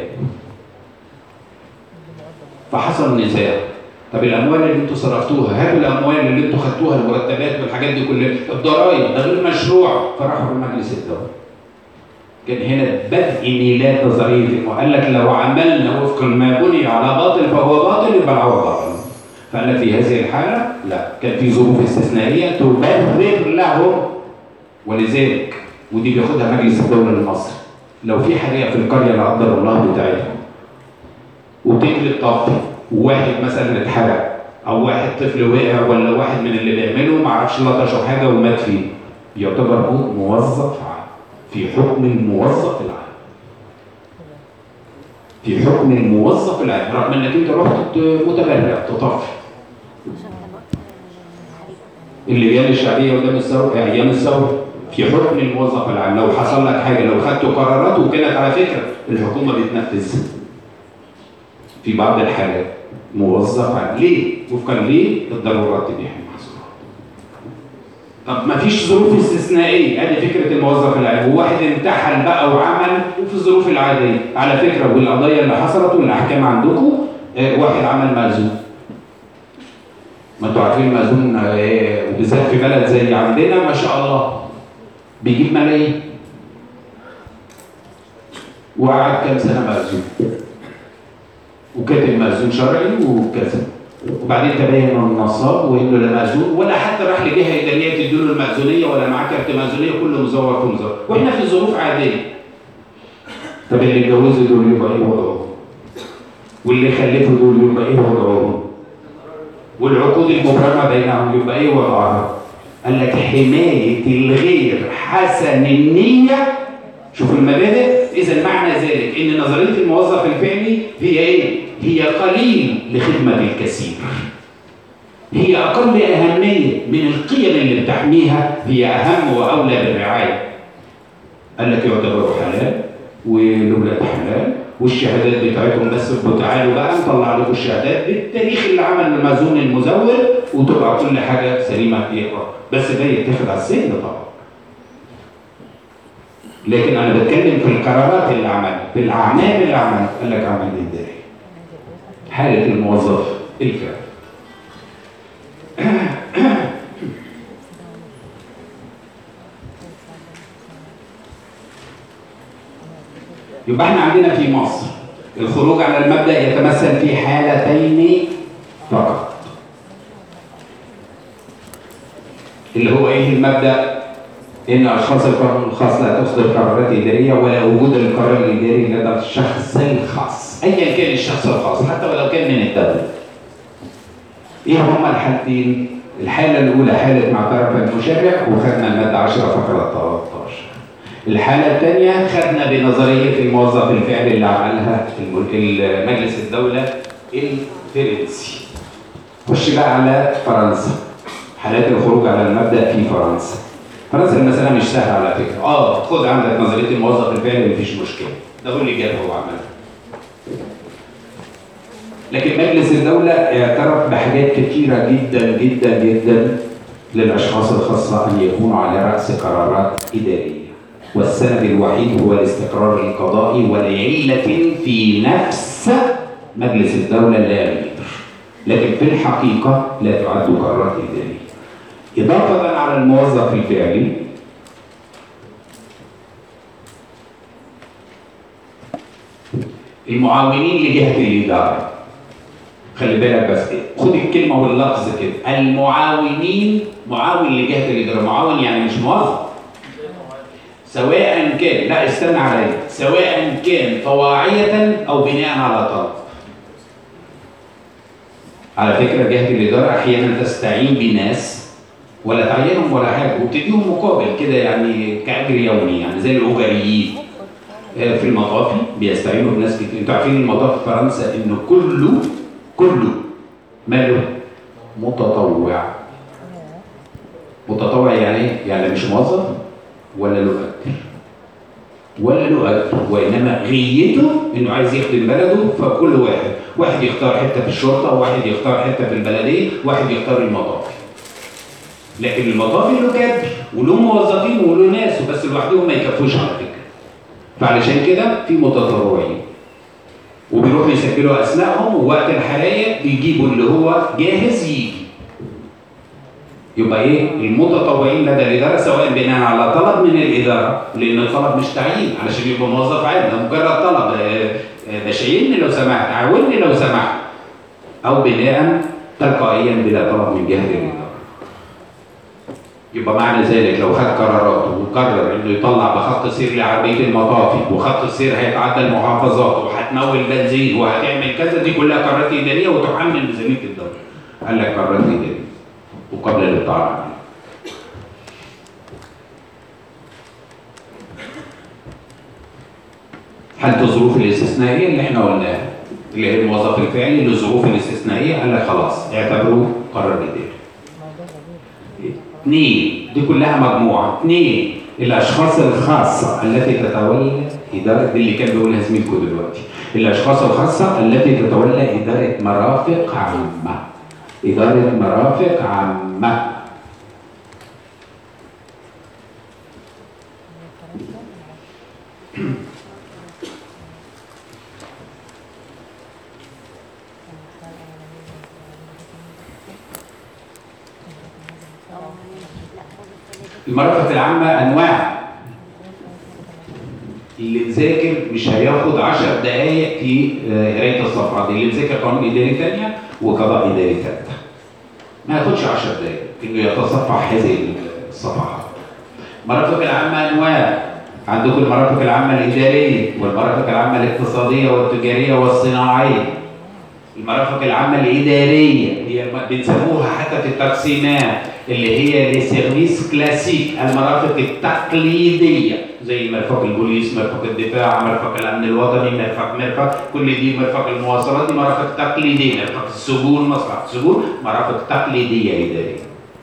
[SPEAKER 1] فحصل نزاع. طب الاموال اللي انتوا صرفتوها هاتوا الاموال اللي انتوا خدتوها المرتبات والحاجات دي كلها الضرائب ده غير مشروع فراحوا لمجلس الدوله. كان هنا بدء ميلاد نظريه الم- قال لك لو عملنا وفق ما بني على باطل فهو باطل يبقى العوض باطل. فقال لك في هذه الحاله لا كان في ظروف استثنائيه تبرر لهم ولذلك ودي بياخدها مجلس الدوله المصري لو في حريقه في القريه لا قدر الله بتاعتهم وتجري الطفل وواحد مثلا اتحرق او واحد طفل وقع ولا واحد من اللي بيعمله ما عرفش لطشه حاجه ومات فيه يعتبر هو موظف عام في حكم الموظف العام في حكم الموظف العام رغم انك انت رحت ت- متبرع تطفل اللجان الشعبيه قدام الثوره ايام الثوره في حكم الموظف العام لو حصل لك حاجه لو خدت قرارات وكانت على فكره الحكومه بتنفذ في بعض الحالات موظف عام ليه؟ وفقا ليه؟ الضرورات تبيح المحظورات طب ما فيش ظروف استثنائيه ادي فكره الموظف العادي وواحد امتحن بقى وعمل وفي الظروف العاديه على فكره والقضايا اللي حصلت والاحكام عندكم آه، واحد عمل مأذون ما انتوا عارفين المأذون آه، وبالذات في بلد زي عندنا ما شاء الله بيجيب ملايين وقعد كام سنه مأذون وكاتب مأذون شرعي وكذا وبعدين تبين انه النصاب وانه لا مأذون ولا حتى راح لجهه اداريه تديله المأذونيه ولا معاه كارت مأذونيه كله مزور في مزور واحنا في ظروف عاديه طب اللي اتجوزوا دول يبقى ايه وضعهم؟ واللي خلفوا دول يبقى ايه وضعهم؟ والعقود المبرمه بينهم يبقى ايه وضعها؟ قال لك حمايه الغير حسن النيه شوف المبادئ اذا معنى ذلك ان نظريه الموظف الفعلي هي ايه؟ هي قليل لخدمه الكثير. هي اقل اهميه من القيم اللي بتحميها هي اهم واولى بالرعايه. قال لك يعتبروا حلال والولاد حلال والشهادات بتاعتهم بس ابقوا تعالوا بقى نطلع لكم الشهادات بالتاريخ اللي عمل المأذون المزور وتبقى كل حاجه سليمه يقرا بس ده يتاخد على السن طبعا. لكن انا بتكلم في القرارات اللي عملها في الاعمال اللي عملها قال لك عمل اداري حاله الموظف الفعل يبقى احنا عندنا في مصر الخروج على المبدا يتمثل في حالتين فقط اللي هو ايه المبدا ان اشخاص القانون الخاص لا تصدر قرارات اداريه ولا وجود القرار الاداري لدى الشخص الخاص ايا كان الشخص الخاص حتى ولو كان من الدوله ايه هما الحالتين الحاله الاولى حاله ما اعترف المشرع وخدنا الماده 10 فقره 13 الحاله الثانيه خدنا بنظريه الموظف الفعلي اللي عملها الم- مجلس الدوله الفرنسي خش بقى على فرنسا حالات الخروج على المبدا في فرنسا فرنسا المسألة مش سهلة على فكرة، اه خد عندك نظرية الموظف الفعلي مفيش مشكلة، ده هو اللي جابها وعملها. لكن مجلس الدولة اعترف بحاجات كتيرة جدا جدا جدا للأشخاص الخاصة أن يكونوا على رأس قرارات إدارية. والسند الوحيد هو الاستقرار القضائي ولعلة في نفس مجلس الدولة لا غير. لكن في الحقيقة لا تعد قرارات إدارية. إضافة على الموظف الفعلي المعاونين لجهة الإدارة خلي بالك بس كده خد الكلمة واللفظ كده المعاونين معاون لجهة الإدارة معاون يعني مش موظف سواء كان لا استنى عليا سواء كان طواعية أو بناء على طلب على فكرة جهة الإدارة أحيانا تستعين بناس ولا تعينهم ولا حاجة وبتديهم مقابل كده يعني كأجر يومي يعني زي الأجريين آه، في المطافي بيستعينوا بناس كتير انتوا عارفين المطاف في فرنسا انه كله كله ماله متطوع متطوع يعني ايه؟ يعني مش موظف ولا له اجر ولا له اجر وانما غيته انه عايز يخدم بلده فكل واحد واحد يختار حته في الشرطه وواحد يختار حته في البلديه واحد يختار المطافي لكن المطافي له كادر وله موظفين وله ناس بس لوحدهم ما يكفوش على فكره فعلشان كده في متطوعين وبيروحوا يسجلوا اسمائهم ووقت الحرايق بيجيبوا اللي هو جاهز يجي يبقى ايه المتطوعين لدى الاداره سواء بناء على طلب من الاداره لان الطلب مش تعيين علشان يبقى موظف عادي ده مجرد طلب آه، آه، بشيلني لو سمحت عاوني لو سمحت او بناء تلقائيا بلا طلب من جهه الاداره يبقى معنى ذلك لو خد قرارات وقرر انه يطلع بخط سير لعربيه المطافي وخط السير هيتعدى المحافظات وهتمول بنزين وهتعمل كذا دي كلها قرارات اداريه وتحمل ميزانيه الدوله. قال لك قرارات اداريه وقبل الابطال عنها. حالة الظروف الاستثنائية اللي احنا قلناها اللي هي الموظف الفعلي للظروف الاستثنائية قال لك خلاص اعتبروه قرار اداري. اثنين دي كلها مجموعة اثنين الأشخاص الخاصة التي تتولى إدارة دي اللي كان بيقولها زميلكم دلوقتي الأشخاص الخاصة التي تتولى إدارة مرافق عامة إدارة مرافق عامة المرافق العامة أنواع اللي مذاكر مش هياخد 10 دقايق في آه، قراية الصفحات اللي مذاكر قانون إداري تانية وقضاء إداري تالتة ما ياخدش 10 دقايق إنه يتصفح هذه الصفحات المرافق العامة أنواع عندكم المرافق العامة الإدارية والمرافق العامة الاقتصادية والتجارية والصناعية المرافق العامة الإدارية هي الم- بنسموها حتى في التقسيمات اللي هي لسيرفيس كلاسيك المرافق التقليدية زي مرفق البوليس، مرفق الدفاع، مرفق الأمن الوطني، مرفق مرفق كل دي مرفق المواصلات دي مرافق تقليدية، مرفق السجون، مصلحة السجون مرافق تقليدية إدارية.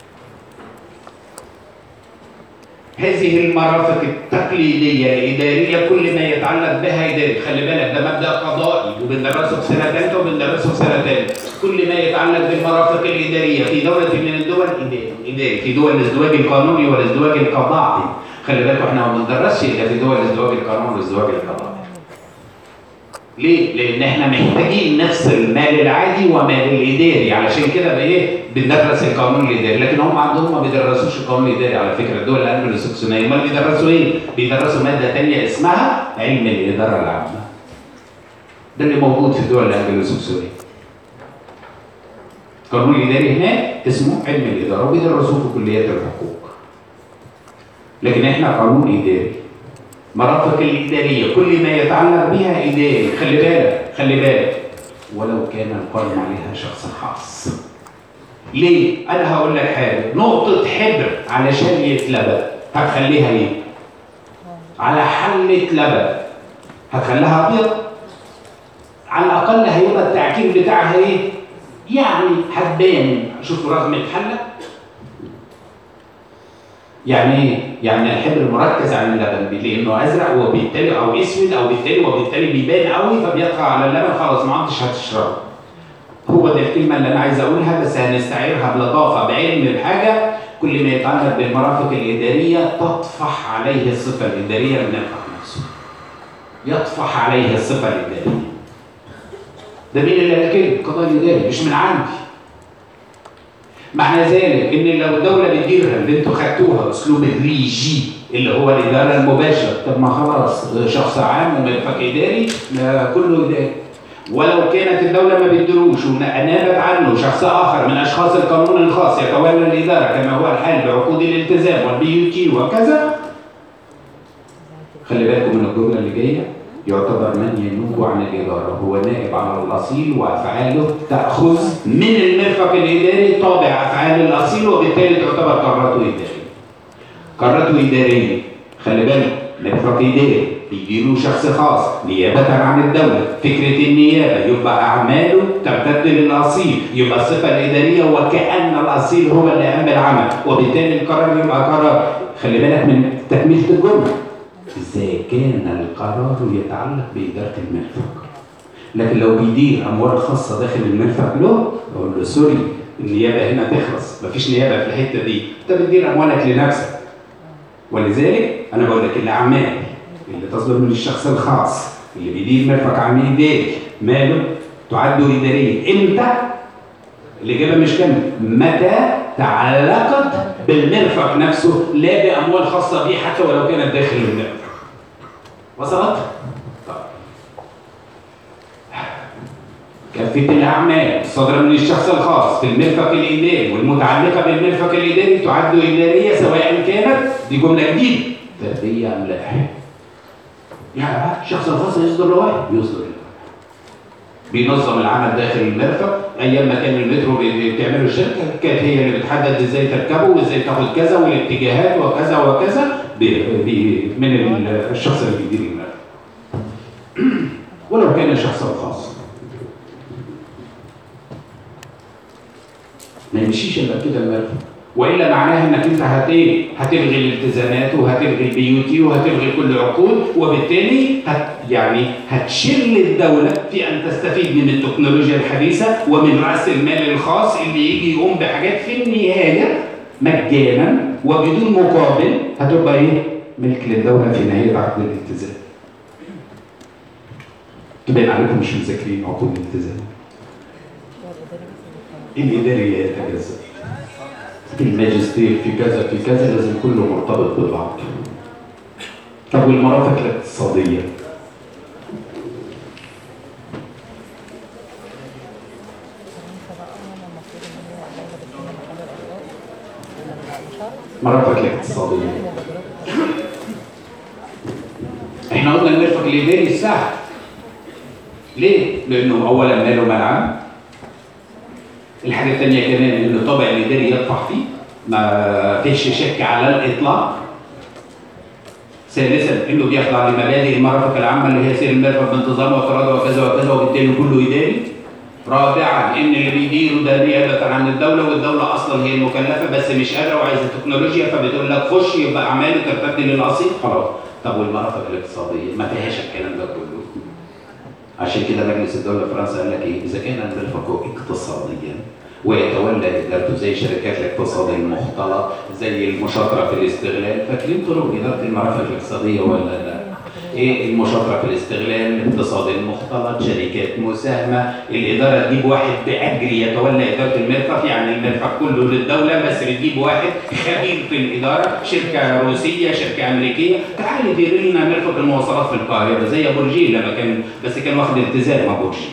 [SPEAKER 1] هذه المرافق التقليدية الإدارية كل ما يتعلق بها إداري خلي بالك ده مبدأ قضائي وبندرسه في سنة ثالثة وبندرسه في سنة ثالثة كل ما يتعلق بالمرافق الإدارية في دولة من الدول إداري إداري في دول الازدواج القانوني والازدواج القضائي خلي بالك احنا ما بندرسش إلا في دول الازدواج القانوني والازدواج القضائي ليه؟ لأن احنا محتاجين نفصل المال العادي ومال الإداري علشان كده بإيه؟ بندرس القانون الإداري، لكن هم عندهم ما بيدرسوش القانون الإداري على فكرة الدول الأنجلو-ساكسونية، أمال بيدرسوا إيه؟ بيدرسوا مادة تانية اسمها علم الإدارة العامة. ده اللي موجود في الدول الأنجلو-ساكسونية. القانون الإداري هناك اسمه علم الإدارة وبيدرسوه في كليات الحقوق. لكن احنا قانون إداري. مرافق الإدارية كل ما يتعلق بها إداري خلي بالك خلي بالك ولو كان القائم عليها شخص خاص ليه؟ أنا هقول لك حاجة نقطة حبر علشان يتلبى هتخليها إيه؟ على حلة لبن هتخليها أبيض على الأقل هيبقى التعكير بتاعها إيه؟ يعني هتبان شوف رغم الحلة يعني ايه؟ يعني الحبر مركز عن اللبن لانه ازرق وبالتالي او اسود او بالتالي وبالتالي بيبان قوي فبيطغى على اللبن خلاص ما عدتش هتشربه. هو ده الكلمه اللي انا عايز اقولها بس هنستعيرها بلطافه بعلم الحاجه كل ما يتعلق بالمرافق الاداريه تطفح عليه الصفه الاداريه للنفع نفسه. يطفح عليه الصفه الاداريه. ده مين اللي قال كده؟ القضاء الاداري مش من عندي. معنى ذلك ان لو الدوله بتديرها اللي انتوا خدتوها اسلوب الريجي اللي هو الاداره المباشره طب ما خلاص شخص عام ومرفق اداري ما كله اداري ولو كانت الدوله ما بتديروش ونابت عنه شخص اخر من اشخاص القانون الخاص يتولى الاداره كما هو الحال بعقود الالتزام والبي يو تي وكذا خلي بالكم من الجمله اللي جايه يعتبر من ينوب عن الإدارة هو نائب على الأصيل وأفعاله تأخذ من المرفق الإداري طابع أفعال الأصيل وبالتالي تعتبر قراراته إدارية. قراراته إدارية خلي بالك مرفق إداري بيجيله شخص خاص نيابة عن الدولة فكرة النيابة يبقى أعماله تمتد للأصيل يبقى الصفة الإدارية وكأن الأصيل هو اللي قام بالعمل وبالتالي القرار يبقى قرار خلي بالك من تكملة الجملة إذا كان القرار يتعلق بإدارة المرفق لكن لو بيدير أموال خاصة داخل المرفق له أقول له سوري النيابة هنا تخلص مفيش نيابة في الحتة دي أنت بتدير أموالك لنفسك ولذلك أنا بقول لك الأعمال اللي تصدر من الشخص الخاص اللي بيدير مرفق عميل إداري ماله تعد إداريا إمتى الإجابة مش كاملة متى تعلقت بالمرفق نفسه لا بأموال خاصة به حتى ولو كانت داخل المرفق وصلت؟ طيب. كافة الأعمال الصادرة من الشخص الخاص في المرفق الإداري والمتعلقة بالمرفق الإداري تعد إدارية سواء كانت دي جملة جديدة فردية أم لا يعني الشخص الخاص يصدر لوائح يصدر لوائح بينظم العمل داخل المرفق ايام ما كان المترو بي- بتعمله الشركه كانت هي اللي بتحدد ازاي تركبه وازاي تاخد كذا والاتجاهات وكذا وكذا ب- ب- من ال- الشخص اللي بيدير المرفق ولو كان الشخص الخاص ما يمشيش الا كده المرفق والا معناها انك انت هت ايه؟ هتلغي الالتزامات وهتلغي البي يو تي وهتلغي كل العقود وبالتالي هت يعني هتشل الدوله في ان تستفيد من التكنولوجيا الحديثه ومن راس المال الخاص اللي يجي يقوم بحاجات في النهايه مجانا وبدون مقابل هتبقى ايه؟ ملك للدوله في نهايه عقد الالتزام. تبين عليكم مش مذاكرين عقود الالتزام. الاداري لا يتجزأ في الماجستير في كذا في كذا لازم كله مرتبط ببعض طب والمرافق الاقتصادية
[SPEAKER 4] فرنسا بقى هم المفروض ان هي دولة بتكون محل الارقام مش عارف
[SPEAKER 1] مرافق الاقتصادية
[SPEAKER 4] مبادرات
[SPEAKER 1] احنا قلنا المرفق الاداري سهل ليه؟ لانه اولا ماله ملعب الحاجه الثانيه كمان ان الطابع الاداري يطفح فيه ما فيش شك على الاطلاق ثالثا انه بيخضع لمبادئ المرافق العامه اللي هي سير المرفق بانتظام وتراضي وكذا وكذا وبالتالي كله اداري رابعا ان اللي بيديره ده نيابه عن الدوله والدوله اصلا هي المكلفه بس مش قادره وعايزه تكنولوجيا فبتقول لك خش يبقى اعماله ترتد للاصيل خلاص طب والمرافق الاقتصاديه ما فيهاش الكلام ده كله عشان كده مجلس الدوله في فرنسا قال لك ايه اذا كان المرفق اقتصاديا ويتولى ادارته زي شركات الاقتصاد المختلط زي المشاطره في الاستغلال فاكرين طرق اداره المرافق الاقتصاديه ولا لا؟ ايه المشاطره في الاستغلال الاقتصاد المختلط شركات مساهمه الاداره تجيب واحد باجر يتولى اداره المرفق يعني المرفق كله للدوله بس بتجيب واحد خبير في الاداره شركه روسيه شركه امريكيه تعالي ديري لنا مرفق المواصلات في القاهره زي ابو رجيل لما كان بس كان واخد التزام ابو رجيل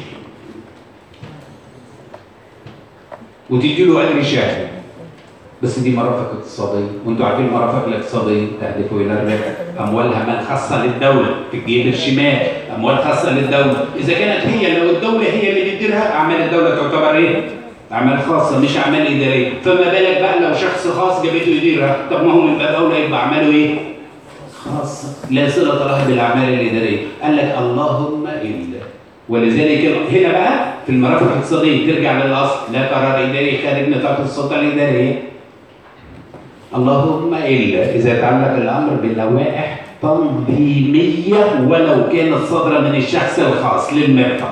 [SPEAKER 1] وتدي له اجر شهري بس دي مرافق اقتصاديه وانتوا عارفين المرافق الاقتصاديه تهدف الى الربح اموالها مال خاصه للدوله في الجيب الشمال اموال خاصه للدوله اذا كانت هي لو الدوله هي اللي بتديرها اعمال الدوله تعتبر ايه اعمال خاصه مش اعمال اداريه فما بالك بقى لو شخص خاص جابته يديرها طب ما هو من باب اولى يبقى اعماله ايه خاصه لا صله لها بالاعمال الاداريه قال لك اللهم الا ولذلك هنا بقى في المرافق الاقتصاديه ترجع للاصل لا قرار اداري خارج نطاق السلطه الاداريه اللهم الا اذا تعلق الامر بلوائح تنظيميه ولو كانت صادره من الشخص الخاص للمرفق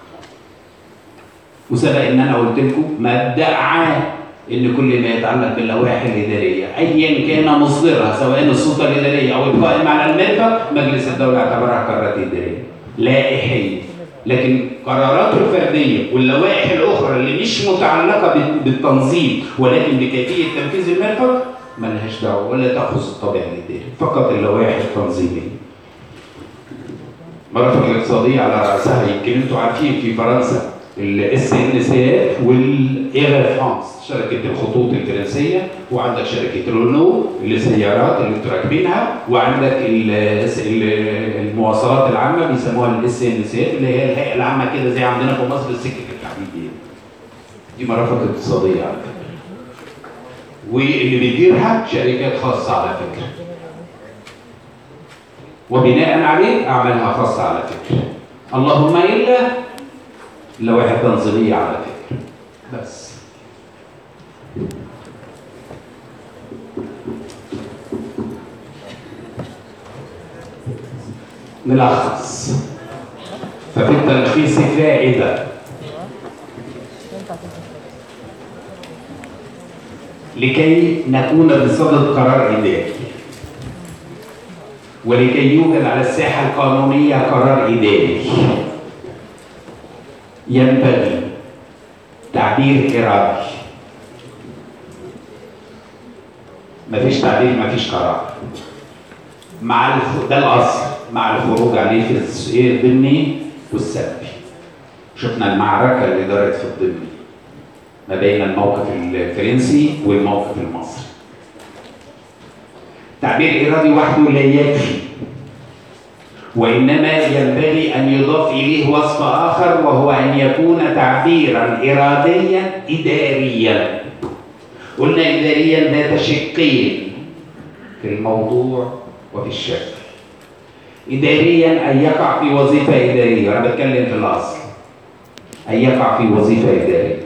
[SPEAKER 1] وسبق ان انا قلت لكم مبدا عام ان كل ما يتعلق باللوائح الاداريه ايا كان مصدرها سواء السلطه الاداريه او القائم على المرفق مجلس الدوله اعتبرها قرارات اداريه لائحيه لكن قراراته الفرديه واللوائح الاخرى اللي مش متعلقه بال- بالتنظيم ولكن بكيفيه تنفيذ المرفق ملهاش دعوه ولا تاخذ الطابع الاداري فقط اللوائح التنظيميه المرافق الاقتصاديه على راسها يمكن انتوا عارفين في فرنسا الاس ان سي اف والاير فرانس شركه الخطوط الفرنسيه وعندك شركه رونو للسيارات اللي انتوا راكبينها وعندك ال- ال- المواصلات العامه بيسموها الاس ان سي اف اللي هي الهيئه العامه كده زي عندنا في مصر السكك الحديديه دي مرافق اقتصاديه على فكره واللي بيديرها شركات خاصه على فكره وبناء عليه اعمالها خاصه على فكره اللهم الا لوائح تنظيميه على فكره بس نلخص ففي التلخيص فائده
[SPEAKER 4] ينفع تنزل
[SPEAKER 1] لكي نكون بصدد قرار إداري ولكي يوجد على الساحة القانونية قرار إداري ينبغي تعبير إرادي مفيش تعبير مفيش قرار مع الخ... ده الأصل مع الخروج عليه في الس- إيه الضمني والسلبي شفنا المعركة اللي دارت في الضمني ما بين الموقف الفرنسي والموقف المصري تعبير إرادي وحده لا يكفي وإنما ينبغي أن يضاف إليه وصف آخر وهو أن يكون تعبيرا إراديا إداريا قلنا إداريا ذات شقين في الموضوع وفي الشكل إداريا أن يقع في وظيفة إدارية وأنا بتكلم في الأصل أن يقع في وظيفة إدارية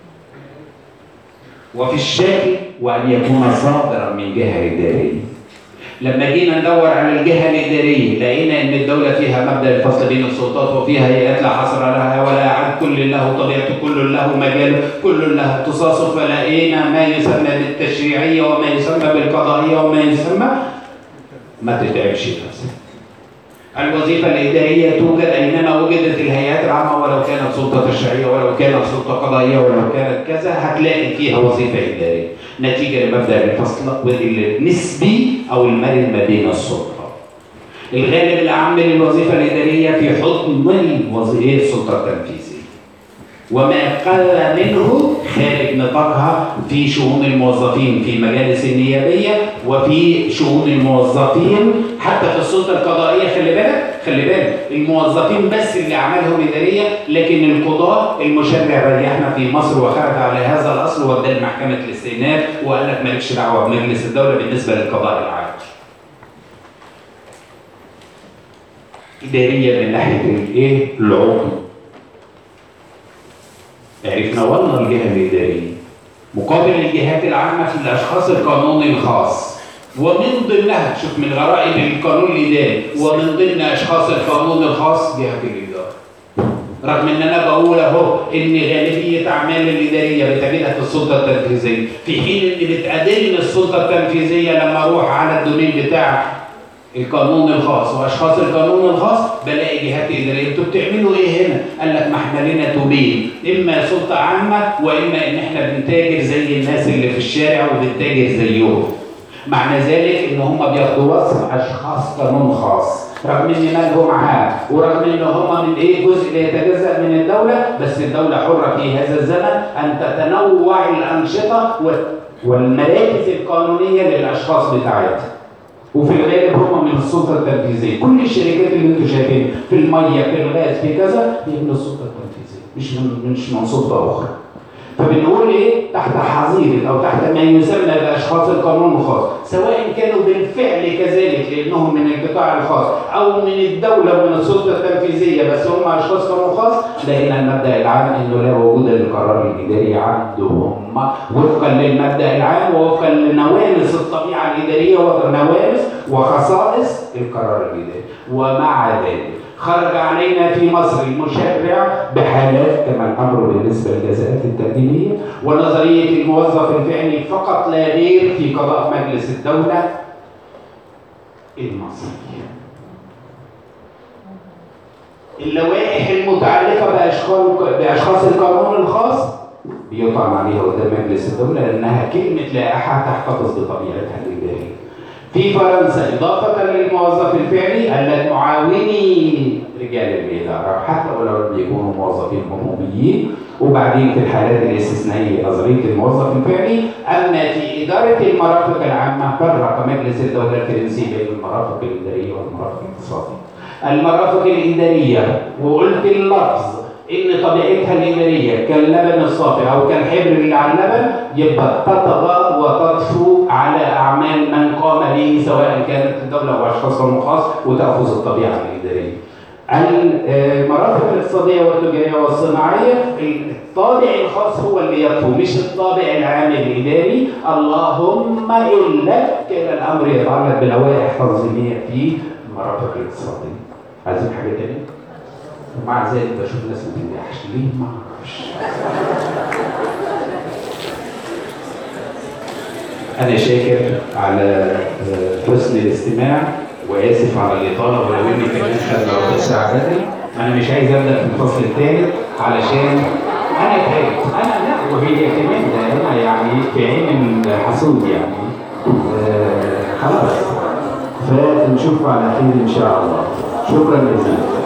[SPEAKER 1] وفي الشكل وأن يكون صادرا من جهة إدارية لما جينا ندور على الجهة الإدارية لقينا إن الدولة فيها مبدأ الفصل بين السلطات وفيها هيئات لا حصر لها ولا عد كل له طبيعته كل له مجاله كل له اختصاصه فلقينا ما يسمى بالتشريعية وما يسمى بالقضائية وما يسمى ما تتعبش نفسك الوظيفة الإدارية توجد أينما وجدت الهيئات العامة ولو كانت سلطة تشريعية ولو كانت سلطة قضائية ولو كانت كذا هتلاقي فيها وظيفة إدارية نتيجة لمبدأ الفصل النسبي أو المرن ما بين السلطات. الغالب الأعم للوظيفة الإدارية في حكم الوظيفة السلطة التنفيذية. وما قل منه خارج نطاقها في شؤون الموظفين في المجالس النيابيه وفي شؤون الموظفين حتى في السلطه القضائيه خلي بالك خلي بالك الموظفين بس اللي اعمالهم اداريه لكن القضاه المشرع ريحنا في مصر وخرج على هذا الاصل وادى محكمه الاستئناف وقال لك مالكش دعوه بمجلس الدوله بالنسبه للقضاء العام. اداريه من ناحيه الايه؟ العضو عرفنا ولا الجهة الإدارية مقابل الجهات العامة في الأشخاص القانون الخاص ومن ضمنها شوف من غرائب القانون الإداري ومن ضمن أشخاص القانون الخاص جهة الإدارة رغم ان انا بقول اهو ان غالبيه اعمال الاداريه بتجدها في السلطه التنفيذيه في حين ان بتقابلني السلطه التنفيذيه لما اروح على الدومين بتاع القانون الخاص واشخاص القانون الخاص بلاقي جهات اداريه انتوا بتعملوا ايه هنا؟ قال لك ما احنا لنا توبين اما سلطه عامه واما ان احنا بنتاجر زي الناس اللي في الشارع وبنتاجر زيهم. معنى ذلك ان هم بياخدوا وصف اشخاص قانون خاص رغم ان مالهم عام ورغم ان هم من ايه جزء لا يتجزا من الدوله بس الدوله حره في هذا الزمن ان تتنوع الانشطه وال- والمراكز القانونيه للاشخاص بتاعتها. وفي الغالب هم من السلطه التنفيذيه، كل الشركات اللي انتم شايفينها في الميه في الغاز في كذا هي من السلطه التنفيذيه مش من مش من سلطه اخرى. فبنقول ايه تحت حظيره او تحت ما يسمى باشخاص القانون الخاص سواء كانوا بالفعل كذلك لانهم من القطاع الخاص او من الدوله ومن السلطه التنفيذيه بس هم اشخاص قانون خاص لقينا المبدا العام انه لا وجود للقرار الاداري عندهم وفقا للمبدا العام ووفقا لنوامس الطبيعه الاداريه ونوامس وخصائص القرار الاداري ومع ذلك خرج علينا في مصر المشرع بحالات كما الامر بالنسبه للجزاءات التقديميه ونظريه الموظف الفعلي فقط لا غير في قضاء مجلس الدوله المصري. اللوائح المتعلقه باشخاص باشخاص القانون الخاص بيطعن عليها قدام مجلس الدوله لانها كلمه لائحه تحتفظ بطبيعتها الاداريه. في فرنسا إضافة للموظف الفعلي قال لك معاوني رجال الإدارة حتى ولو لم يكونوا موظفين عموميين وبعدين في الحالات الاستثنائية نظرية الموظف الفعلي أما في إدارة المرافق العامة فرق مجلس الدولة الفرنسي بين المرافق الإدارية والمرافق الاقتصادية. المرافق الإدارية وقلت اللفظ ان طبيعتها الاداريه كاللبن الصافي او كالحبر اللي على اللبن يبقى تطغى وتطفو على اعمال من قام به سواء كانت الدوله او اشخاص قانون خاص وتاخذ الطبيعه الاداريه. المرافق الاقتصاديه والتجاريه والصناعيه الطابع الخاص هو اللي يطفو مش الطابع العام الاداري اللهم الا كان الامر يتعلق بلوائح تنظيميه في المرافق الاقتصاديه. عايزين حاجه تانيه؟ ومع ذلك بشوف ناس ما بتنجحش ليه ما اعرفش انا شاكر على حسن الاستماع واسف على الاطاله ولو اني كمان خدنا ربع ساعه بدري انا مش عايز ابدا في الفصل الثالث علشان انا تعبت انا لا وهي كمان ده انا يعني في عين الحسود يعني آه خلاص فنشوفكم على خير ان شاء الله شكرا جزيلا